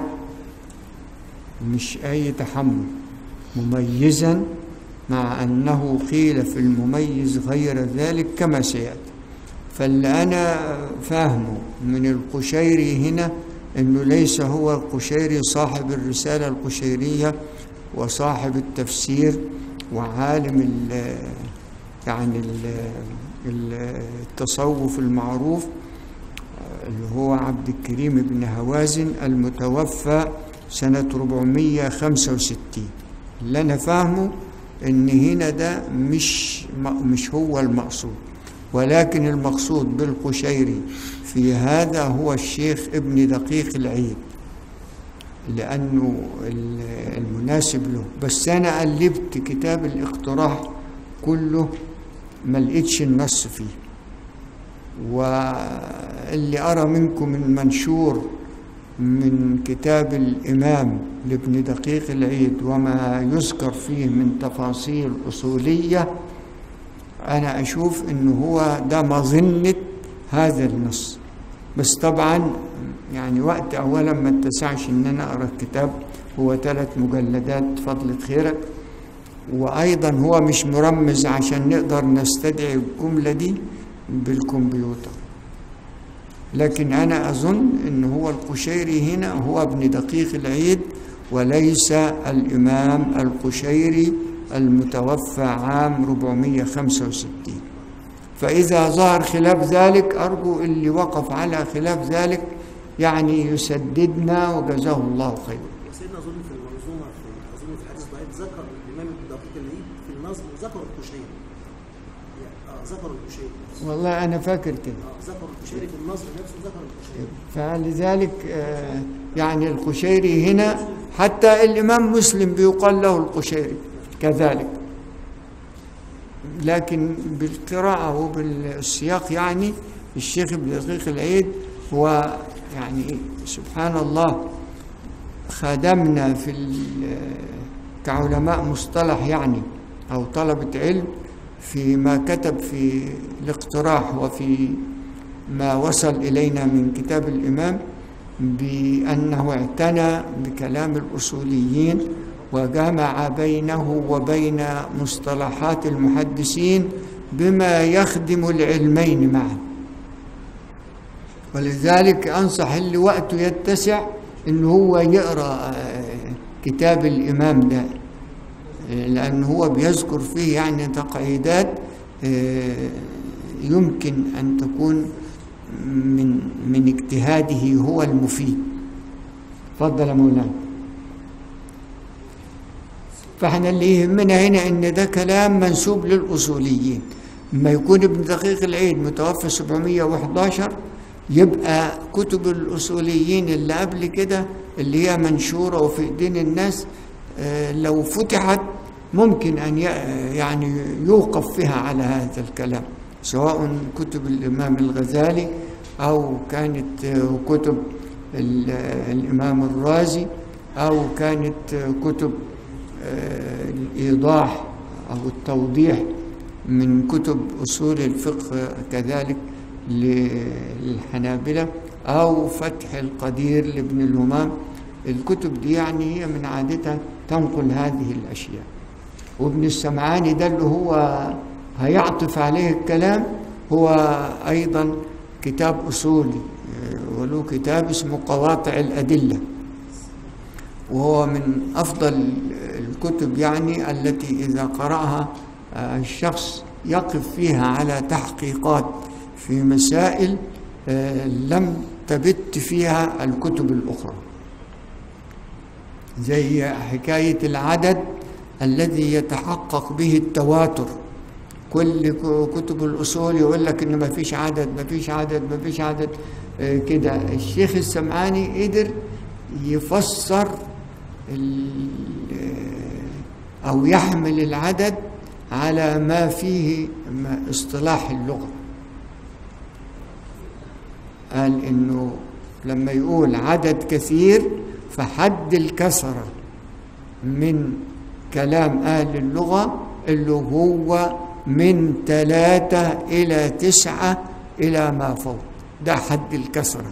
مش أي تحمل مميزا مع أنه قيل في المميز غير ذلك كما سيأتي فاللي أنا فاهمه من القشيري هنا أنه ليس هو القشيري صاحب الرسالة القشيرية وصاحب التفسير وعالم ال يعني ال- ال- التصوف المعروف اللي هو عبد الكريم بن هوازن المتوفى سنة 465 اللي أنا فاهمه إن هنا ده مش مش هو المقصود ولكن المقصود بالقشيري في هذا هو الشيخ ابن دقيق العيد لأنه ال- المناسب له بس أنا قلبت كتاب الاقتراح كله ما لقيتش النص فيه واللي أرى منكم المنشور من كتاب الإمام لابن دقيق العيد وما يذكر فيه من تفاصيل أصولية أنا أشوف إنه هو ده مظنة هذا النص بس طبعا يعني وقت أولا ما اتسعش إن أنا أقرأ الكتاب هو ثلاث مجلدات فضلة خيرك وأيضا هو مش مرمز عشان نقدر نستدعي الجملة دي بالكمبيوتر لكن أنا أظن أن هو القشيري هنا هو ابن دقيق العيد وليس الإمام القشيري المتوفى عام 465 فإذا ظهر خلاف ذلك أرجو اللي وقف على خلاف ذلك يعني يسددنا وجزاه الله خيرا
سيدنا اظن في المنظومه في اظن في الحديث الضعيف ذكر الامام ابن دقيق العيد في النظم وذكر القشيري يعني اه ذكر القشيري
والله أنا فاكر كده
اه ذكر القشيري في النظم نفسه ذكر القشيري
فلذلك آه، يعني القشيري هنا حتى الإمام مسلم بيقال له القشيري كذلك لكن بالقراءة وبالسياق يعني الشيخ ابن دقيق العيد هو يعني سبحان الله خدمنا في ال- كعلماء مصطلح يعني أو طلبة علم فيما كتب في الاقتراح وفي ما وصل إلينا من كتاب الإمام بأنه اعتنى بكلام الأصوليين وجمع بينه وبين مصطلحات المحدثين بما يخدم العلمين معا ولذلك أنصح اللي وقته يتسع إن هو يقرأ آه، كتاب الإمام ده آه، لأن هو بيذكر فيه يعني تقعيدات آه، يمكن أن تكون من من اجتهاده هو المفيد تفضل يا مولانا فاحنا اللي يهمنا هنا ان ده كلام منسوب للاصوليين لما يكون ابن دقيق العيد متوفى 711 يبقى كتب الاصوليين اللي قبل كده اللي هي منشوره وفي ايدين الناس آه، لو فتحت ممكن ان ي- يعني يوقف فيها على هذا الكلام سواء كتب الامام الغزالي او كانت آه، كتب ال- الامام الرازي او كانت آه، كتب آه، الإيضاح أو التوضيح من كتب أصول الفقه كذلك للحنابلة أو فتح القدير لابن الهمام الكتب دي يعني هي من عادتها تنقل هذه الأشياء وابن السمعاني ده اللي هو هيعطف عليه الكلام هو أيضا كتاب أصولي آه، وله كتاب اسمه قواطع الأدلة وهو من أفضل الكتب يعني التي إذا قرأها آه، الشخص يقف فيها على تحقيقات في مسائل آه، لم تبت فيها الكتب الأخرى زي حكاية العدد الذي يتحقق به التواتر كل ك- كتب الأصول يقول لك إن ما فيش عدد ما فيش عدد ما فيش عدد آه، كده الشيخ السمعاني قدر يفسر ال- آه، أو يحمل العدد على ما فيه ما- اصطلاح اللغة قال إنه لما يقول عدد كثير فحد الكسرة من كلام أهل اللغة اللي هو من ثلاثة إلى تسعة إلى ما فوق ده حد الكسرة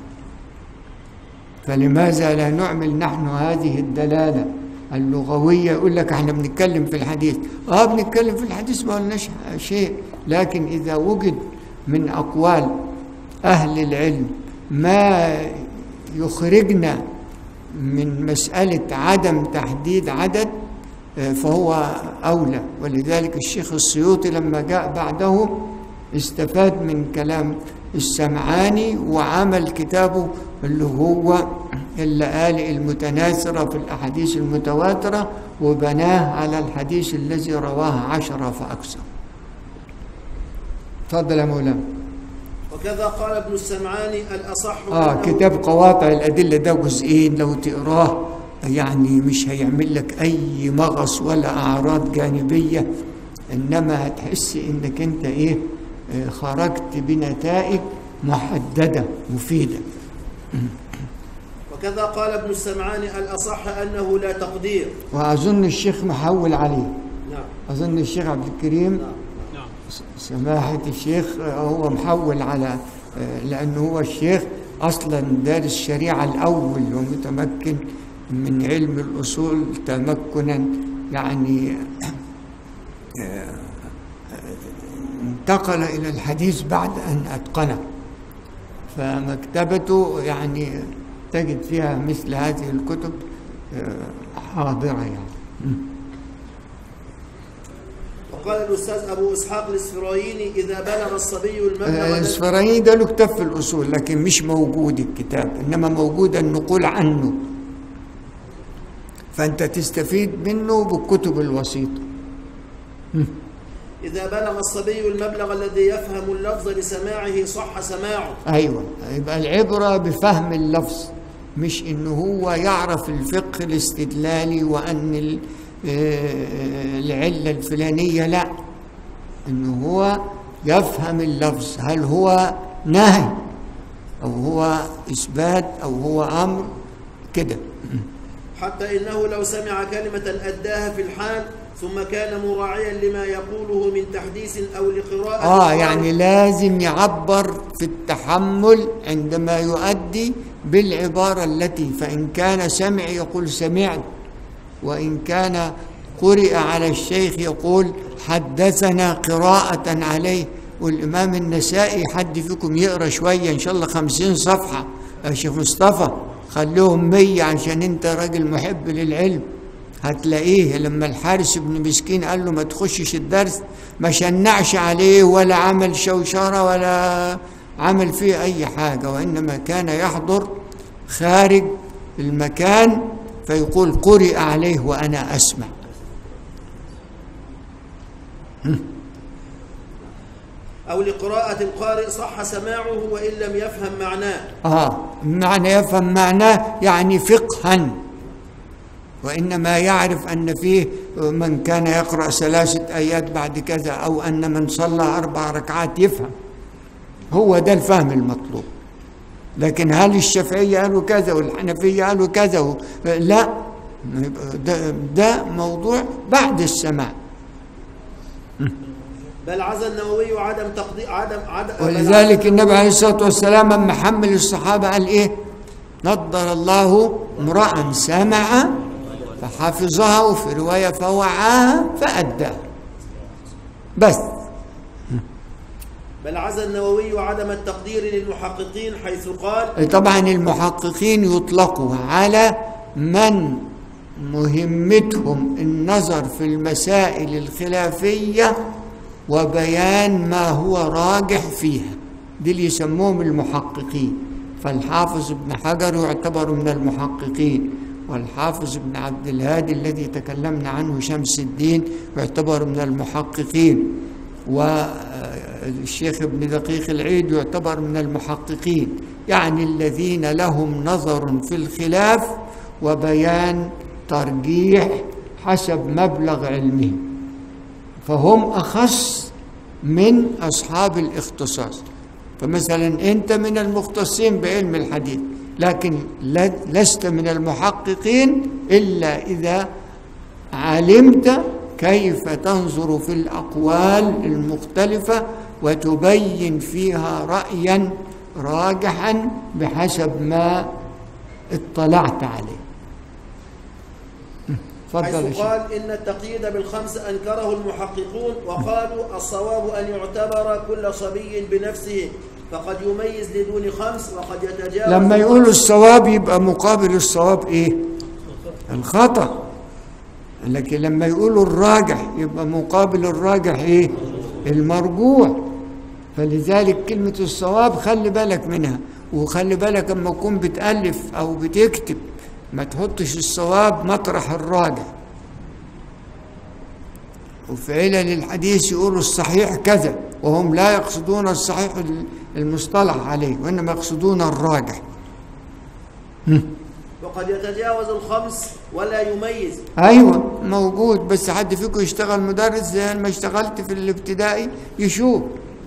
فلماذا لا نعمل نحن هذه الدلالة اللغوية يقول لك احنا بنتكلم في الحديث اه بنتكلم في الحديث ما قلناش شيء لكن إذا وجد من أقوال أهل العلم ما يخرجنا من مسألة عدم تحديد عدد آه، فهو أولى ولذلك الشيخ السيوطي لما جاء بعده استفاد من كلام السمعاني وعمل كتابه اللي هو اللآلئ المتناثرة في الأحاديث المتواترة وبناه على الحديث الذي رواه عشرة فأكثر تفضل يا مولانا
وكذا قال ابن السمعاني الأصح
اه
أنه-
كتاب قواطع الأدلة ده جزئين لو تقراه يعني مش هيعمل لك أي مغص ولا أعراض جانبية إنما هتحس إنك أنت إيه آه، خرجت بنتائج محددة مفيدة
وكذا قال ابن السمعاني الأصح أنه لا تقدير
وأظن الشيخ محول عليه
نعم
أظن الشيخ عبد الكريم
نعم
سماحة الشيخ آه، هو محول على آه، لأنه هو الشيخ أصلا دارس الشريعة الأول ومتمكن من علم الأصول تمكنا يعني آه، انتقل إلى الحديث بعد أن أتقنه فمكتبته يعني تجد فيها مثل هذه الكتب آه، حاضرة يعني
وقال الأستاذ أبو إسحاق الإسفرايني إذا بلغ الصبي المبلغ الذي-
الاسفراني ده له كتاب في الأصول لكن مش موجود الكتاب إنما موجود النقول عنه فأنت تستفيد منه بالكتب الوسيطة
إذا بلغ الصبي المبلغ الذي يفهم اللفظ لسماعه صح سماعه
أيوة يبقى العبرة بفهم اللفظ مش إنه هو يعرف الفقه الاستدلالي وأن ال- آه، العلة الفلانية لا إنه هو يفهم اللفظ هل هو نهي أو هو إثبات أو هو أمر كده
حتى إنه لو سمع كلمة أداها في الحال ثم كان مراعيا لما يقوله من تحديث أو لقراءة
آه
أو
يعني لازم يعبر في التحمل عندما يؤدي بالعبارة التي فإن كان سمع يقول سمعت وإن كان قرئ على الشيخ يقول حدثنا قراءة عليه والإمام النسائي حد فيكم يقرأ شوية إن شاء الله خمسين صفحة يا شيخ مصطفى خليهم مية عشان أنت راجل محب للعلم هتلاقيه لما الحارس بن مسكين قال له ما تخشش الدرس ما شنعش عليه ولا عمل شوشرة ولا عمل فيه أي حاجة وإنما كان يحضر خارج المكان فيقول قرئ عليه وأنا أسمع
أو لقراءة القارئ صح سماعه وإن لم يفهم معناه
آه معنى يفهم معناه يعني فقها وإنما يعرف أن فيه من كان يقرأ ثلاثة آيات بعد كذا أو أن من صلى أربع ركعات يفهم هو ده الفهم المطلوب لكن هل الشافعية قالوا كذا والحنفية قالوا كذا و... لا ده, ده موضوع بعد السماع
بل عزى النووي عدم تقدير عدم عدم بل
ولذلك النبي عليه الصلاة والسلام لما حمل الصحابة قال إيه نضر الله امرأ سمع فحفظها وفي رواية فوعاها فأداها بس
بل عزى النووي عدم التقدير للمحققين حيث قال
طبعا المحققين يطلقوا على من مهمتهم النظر في المسائل الخلافية وبيان ما هو راجح فيها دي اللي يسموهم المحققين فالحافظ ابن حجر يعتبر من المحققين والحافظ ابن عبد الهادي الذي تكلمنا عنه شمس الدين يعتبر من المحققين والشيخ ابن دقيق العيد يعتبر من المحققين يعني الذين لهم نظر في الخلاف وبيان ترجيح حسب مبلغ علمهم فهم أخص من أصحاب الاختصاص فمثلا أنت من المختصين بعلم الحديث لكن لست من المحققين إلا إذا علمت كيف تنظر في الأقوال المختلفة وتبين فيها رأيا راجحا بحسب ما اطلعت عليه تفضل يا
حيث
شيخ.
قال إن التقييد بالخمس أنكره المحققون وقالوا الصواب أن يعتبر كل صبي بنفسه فقد يميز لدون خمس وقد يتجاوز
لما يقولوا الصواب يبقى مقابل الصواب ايه الخطأ لكن لما يقولوا الراجح يبقى مقابل الراجح ايه المرجوع فلذلك كلمة الصواب خلي بالك منها وخلي بالك اما تكون بتألف او بتكتب ما تحطش الصواب مطرح الراجح وفي علل الحديث يقولوا الصحيح كذا وهم لا يقصدون الصحيح المصطلح عليه وإنما يقصدون الراجح
وقد يتجاوز الخمس ولا يميز
ايوه موجود بس حد فيكم يشتغل مدرس زي ما اشتغلت في الابتدائي يشوف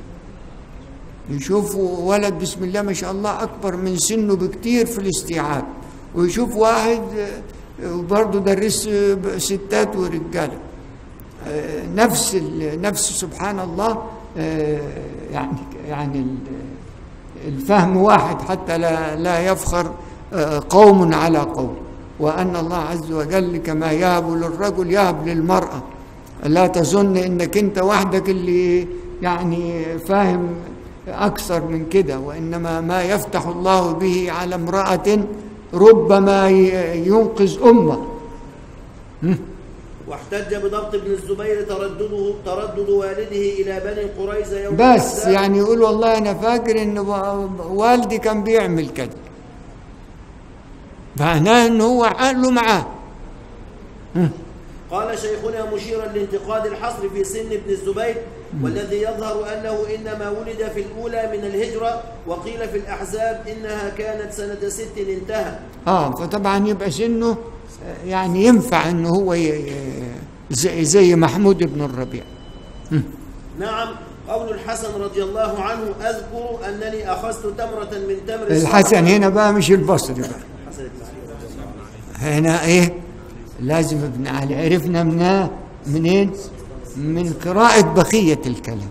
يشوف ولد بسم الله ما شاء الله اكبر من سنه بكتير في الاستيعاب ويشوف واحد آه، وبرضه درس آه، ستات ورجاله آه، نفس ال- نفس سبحان الله آه، يعني يعني ال- الفهم واحد حتى لا لا يفخر آه، قوم على قوم وأن الله عز وجل كما يهب للرجل يهب للمرأة لا تظن انك انت وحدك اللي يعني فاهم اكثر من كده وانما ما يفتح الله به على امرأة ربما ي- ينقذ امة
واحتج بضبط ابن الزبير تردده تردد والده الى بني قريظه يوم
بس
الأحزاب.
يعني يقول والله انا فاكر ان و- والدي كان بيعمل كده معناه ان هو عقله معاه
قال شيخنا مشيرا لانتقاد الحصر في سن ابن الزبير والذي يظهر انه انما ولد في الاولى من الهجره وقيل في الاحزاب انها كانت سنه ست انتهى
اه فطبعا يبقى سنه آه، يعني ينفع انه هو ي- ي- زي, زي محمود بن الربيع
نعم قول الحسن رضي الله عنه اذكر انني اخذت تمره من تمر
الحسن هنا بقى مش البصري بقى
الحسن بن علي.
هنا ايه لازم ابن علي عرفنا منها منين من قراءة بقية الكلام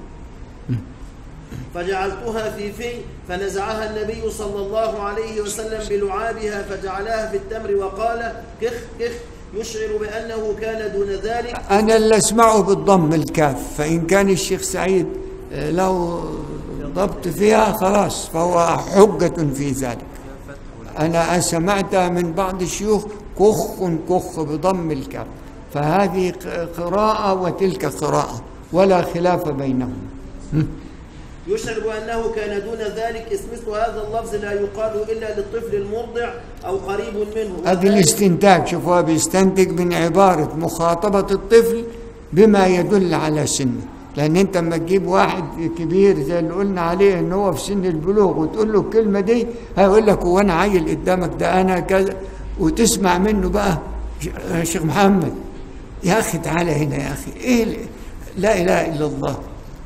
فجعلتها في في فنزعها النبي صلى الله عليه وسلم بلعابها فجعلها في التمر وقال كخ كخ يشعر بأنه كان دون ذلك
أنا اللي أسمعه بالضم الكاف فإن كان الشيخ سعيد آه، له ضبط فيها خلاص فهو حجة في ذلك أنا سمعتها من بعض الشيوخ كخ كخ بضم الكاف فهذه ق- قراءة وتلك قراءة ولا خلاف بينهم
يشعر بأنه كان دون ذلك اسم مثل هذا اللفظ لا يقال إلا للطفل المرضع أو قريب منه
هذا
وذلك-
الاستنتاج شوف هو بيستنتج من عبارة مخاطبة الطفل بما يدل على سنه لأن أنت لما تجيب واحد كبير زي اللي قلنا عليه إن هو في سن البلوغ وتقول له الكلمة دي هيقول لك هو أنا عيل قدامك ده أنا كذا وتسمع منه بقى يا شيخ محمد يا أخي تعالى هنا يا أخي إيه ال- لا إله إلا الله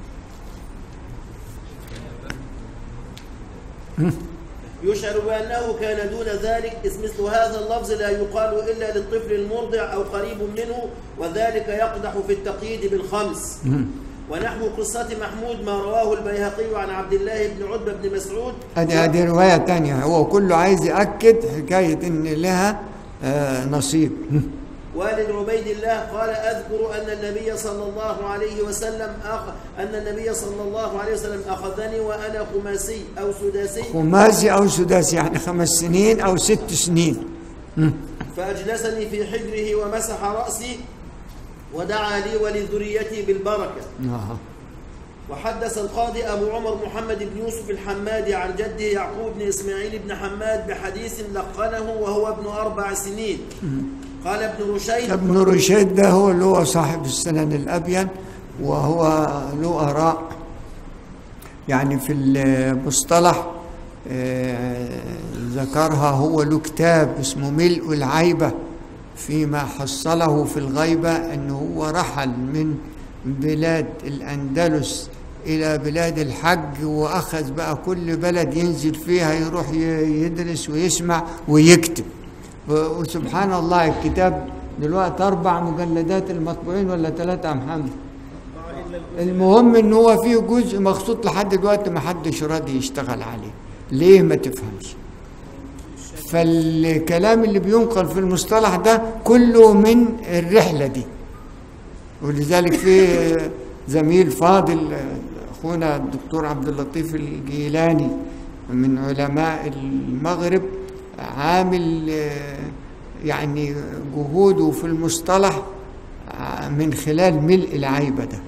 يشعر بأنه كان دون ذلك اسم مثل هذا اللفظ لا يقال إلا للطفل المرضع أو قريب منه وذلك يقدح في التقييد بالخمس ونحو قصة محمود ما رواه البيهقي عن عبد الله بن عتبة بن مسعود
هذه هذه رواية تانية هو كله عايز يأكد حكاية إن لها آه، نصيب
والد عبيد الله قال أذكر أن النبي صلى الله عليه وسلم أخ... أن النبي صلى الله عليه وسلم أخذني وأنا خماسي أو سداسي
خماسي أو سداسي يعني خمس سنين أو ست سنين
فأجلسني في حجره ومسح رأسي ودعا لي ولذريتي بالبركة
آه.
وحدث القاضي أبو عمر محمد بن يوسف الحمادي عن جده يعقوب بن إسماعيل بن حماد بحديث لقنه وهو ابن أربع سنين قال ابن رشيد
ابن رشيد ده هو اللي هو صاحب السنن الأبين وهو له آراء يعني في المصطلح آه، ذكرها هو له كتاب اسمه ملء العيبة فيما حصله في الغيبة أنه هو رحل من بلاد الأندلس إلى بلاد الحج وأخذ بقى كل بلد ينزل فيها يروح ي- يدرس ويسمع ويكتب و- وسبحان الله الكتاب دلوقتي أربع مجلدات المطبوعين ولا ثلاثة يا محمد المهم ان هو فيه جزء مخصوص لحد دلوقتي ما حدش راضي يشتغل عليه ليه ما تفهمش فالكلام اللي بينقل في المصطلح ده كله من الرحلة دي ولذلك في زميل فاضل اخونا الدكتور عبد اللطيف الجيلاني من علماء المغرب عامل آه، يعني جهوده في المصطلح آه، من خلال ملء العيبة ده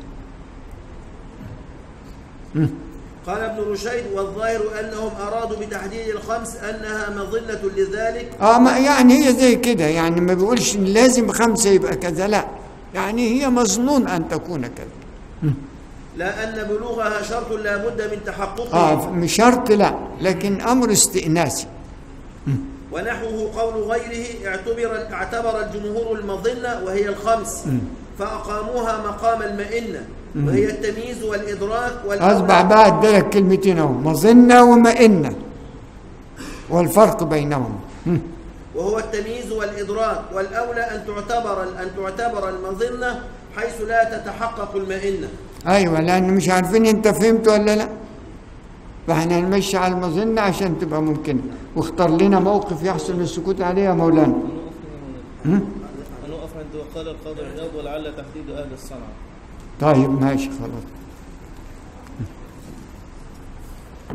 قال ابن رشيد والظاهر أنهم أرادوا بتحديد الخمس أنها مظلة لذلك
اه ما يعني هي زي كده يعني ما بيقولش إن لازم خمسة يبقى كذا لا يعني هي مظنون أن تكون كذا
لا أن بلوغها شرط لا بد من تحققه
اه مش شرط لا لكن أمر استئناسي
ونحوه قول غيره اعتبر اعتبر الجمهور المظنة وهي الخمس فأقاموها مقام المئنة وهي التمييز والإدراك
أصبح بقى ادالك كلمتين اهو مظنة ومئنة والفرق بينهم مم.
وهو التمييز والإدراك والأولى أن تعتبر أن تعتبر المظنة حيث لا تتحقق المئنة
ايوه لان مش عارفين انت فهمت ولا لا فاحنا نمشي على المظنة عشان تبقى ممكنة واختار لنا موقف يحسن السكوت عليه يا مولانا هم؟
هنقف عند وقال القاضي عياض ولعل تحديد أهل الصنعة
طيب ماشي خلاص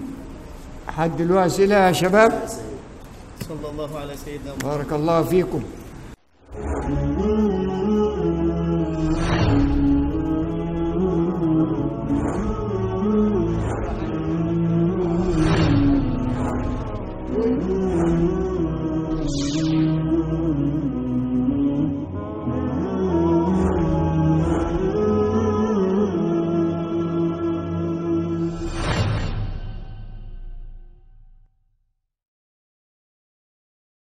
حد له أسئلة يا شباب
صلى الله على سيدنا محمد
بارك الله فيكم